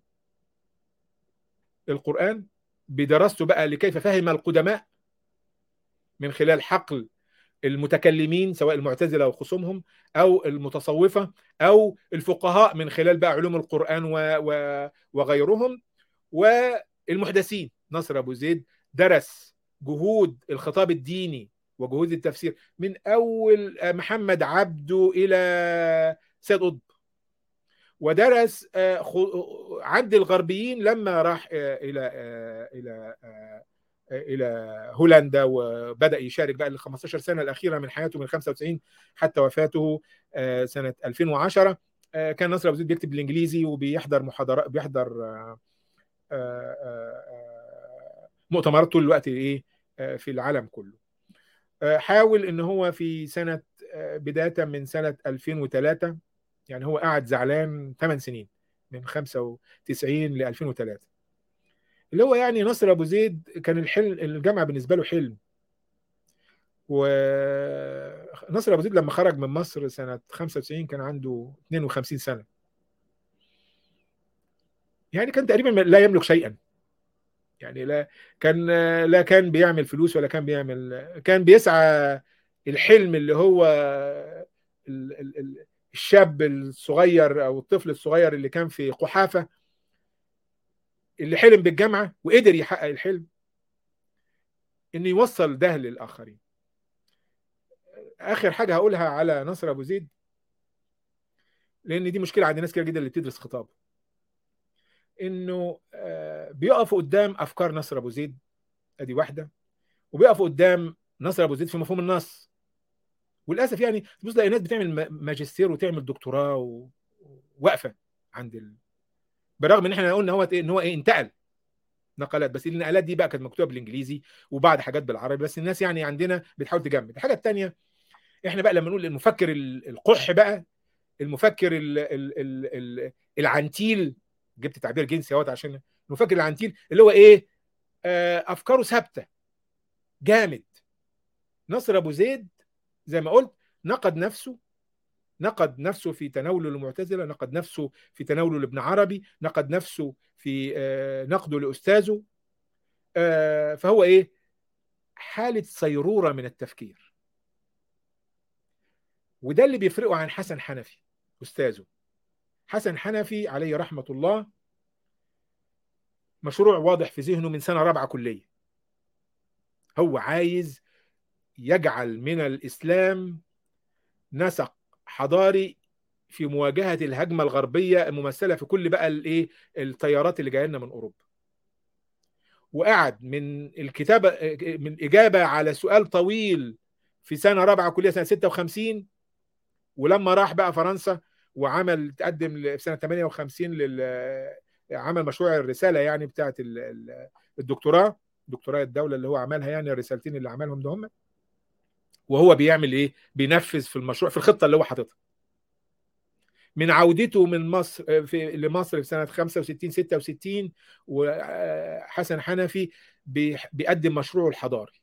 القران بدراسته بقى لكيف فهم القدماء من خلال حقل المتكلمين سواء المعتزله وخصومهم او المتصوفه او الفقهاء من خلال بقى علوم القران و و وغيرهم والمحدثين نصر ابو زيد درس جهود الخطاب الديني وجهود التفسير من اول محمد عبده الى سيد قطب ودرس عند الغربيين لما راح الى الى الى هولندا وبدا يشارك بقى ال 15 سنه الاخيره من حياته من 95 حتى وفاته سنه 2010 كان نصر ابو زيد بيكتب بالانجليزي وبيحضر محاضرات بيحضر مؤتمرات طول الوقت ايه في العالم كله حاول ان هو في سنه بدايه من سنه 2003 يعني هو قعد زعلان 8 سنين من 95 ل 2003 اللي هو يعني نصر ابو زيد كان الحلم الجامعه بالنسبه له حلم ونصر ابو زيد لما خرج من مصر سنه 95 كان عنده 52 سنه يعني كان تقريبا لا يملك شيئا يعني لا كان لا كان بيعمل فلوس ولا كان بيعمل كان بيسعى الحلم اللي هو الشاب الصغير او الطفل الصغير اللي كان في قحافه اللي حلم بالجامعه وقدر يحقق الحلم انه يوصل ده للاخرين اخر حاجه هقولها على نصر ابو زيد لان دي مشكله عند ناس كتير جدا اللي بتدرس خطاب انه بيقفوا قدام افكار نصر ابو زيد ادي واحده وبيقفوا قدام نصر ابو زيد في مفهوم النص وللاسف يعني تبص تلاقي ناس بتعمل ماجستير وتعمل دكتوراه وواقفه عند ال... بالرغم ان احنا قلنا هو ان هو ايه انتقل نقلات بس النقلات دي بقى كانت مكتوبه بالانجليزي وبعض حاجات بالعربي بس الناس يعني عندنا بتحاول تجمد الحاجه الثانيه احنا بقى لما نقول المفكر القح بقى المفكر ال ال ال ال العنتيل جبت تعبير جنسي اهوت عشان المفكر العنتيل اللي هو ايه آه افكاره ثابته جامد نصر ابو زيد زي ما قلت نقد نفسه نقد نفسه في تناوله للمعتزله نقد نفسه في تناوله لابن عربي نقد نفسه في آه نقده لاستاذه آه فهو ايه حاله صيروره من التفكير وده اللي بيفرقه عن حسن حنفي استاذه حسن حنفي عليه رحمه الله مشروع واضح في ذهنه من سنه رابعه كليه هو عايز يجعل من الاسلام نسق حضاري في مواجهه الهجمه الغربيه الممثله في كل بقى الايه التيارات اللي جايه لنا من اوروبا وقعد من الكتابه من اجابه على سؤال طويل في سنه رابعه كليه سنه 56 ولما راح بقى فرنسا وعمل تقدم في سنه 58 لل عمل مشروع الرساله يعني بتاعه الدكتوراه دكتوراه الدوله اللي هو عملها يعني الرسالتين اللي عملهم ده هم وهو بيعمل ايه بينفذ في المشروع في الخطه اللي هو حاططها من عودته من مصر في لمصر في سنه 65 66 وحسن حنفي بيقدم مشروعه الحضاري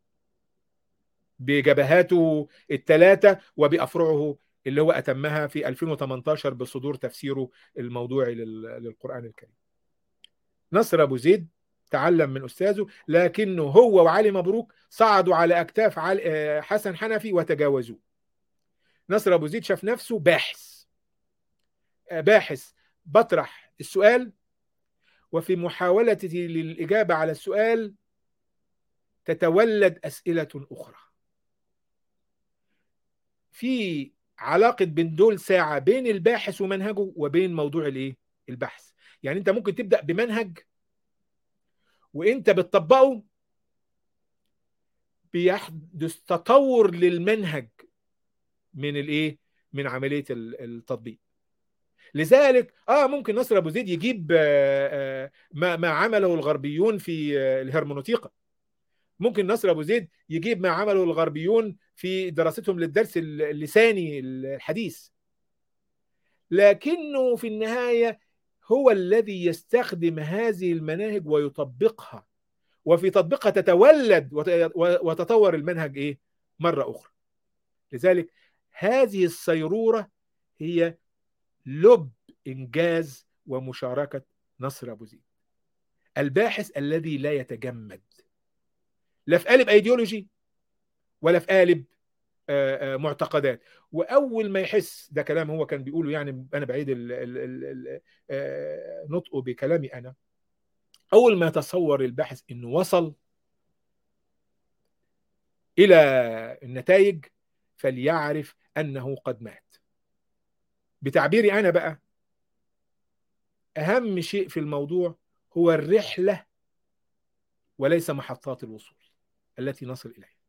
بجبهاته الثلاثه وبافرعه اللي هو اتمها في 2018 بصدور تفسيره الموضوعي للقران الكريم. نصر ابو زيد تعلم من استاذه لكنه هو وعلي مبروك صعدوا على اكتاف حسن حنفي وتجاوزوه. نصر ابو زيد شاف نفسه باحث. باحث بطرح السؤال وفي محاولته للاجابه على السؤال تتولد اسئله اخرى في علاقه بين دول ساعه بين الباحث ومنهجه وبين موضوع الايه البحث يعني انت ممكن تبدا بمنهج وانت بتطبقه بيحدث تطور للمنهج من الايه من عمليه التطبيق لذلك اه ممكن نصر ابو زيد يجيب آه آه ما ما عمله الغربيون في آه الهرمونوتيقا ممكن نصر ابو زيد يجيب ما عمله الغربيون في دراستهم للدرس اللساني الحديث لكنه في النهايه هو الذي يستخدم هذه المناهج ويطبقها وفي تطبيقها تتولد وتطور المنهج ايه مره اخرى لذلك هذه الصيروره هي لب انجاز ومشاركه نصر ابو زيد الباحث الذي لا يتجمد لا في قالب ايديولوجي ولا في قالب معتقدات واول ما يحس ده كلام هو كان بيقوله يعني انا بعيد ال ال ال نطقه بكلامي انا اول ما يتصور الباحث انه وصل الى النتائج فليعرف انه قد مات بتعبيري انا بقى اهم شيء في الموضوع هو الرحله وليس محطات الوصول التي نصل اليها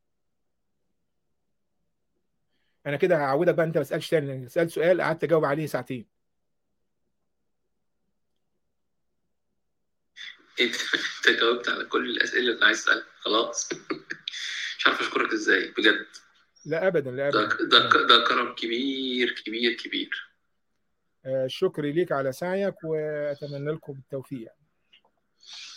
انا كده هعودك بقى انت ما تسالش تاني سالت سؤال قعدت اجاوب عليه ساعتين انت جاوبت على كل الاسئله اللي عايز اسالها خلاص مش عارف اشكرك ازاي بجد لا ابدا لا ابدا ده ده, ده كرم كبير كبير كبير شكري ليك على سعيك واتمنى لكم التوفيق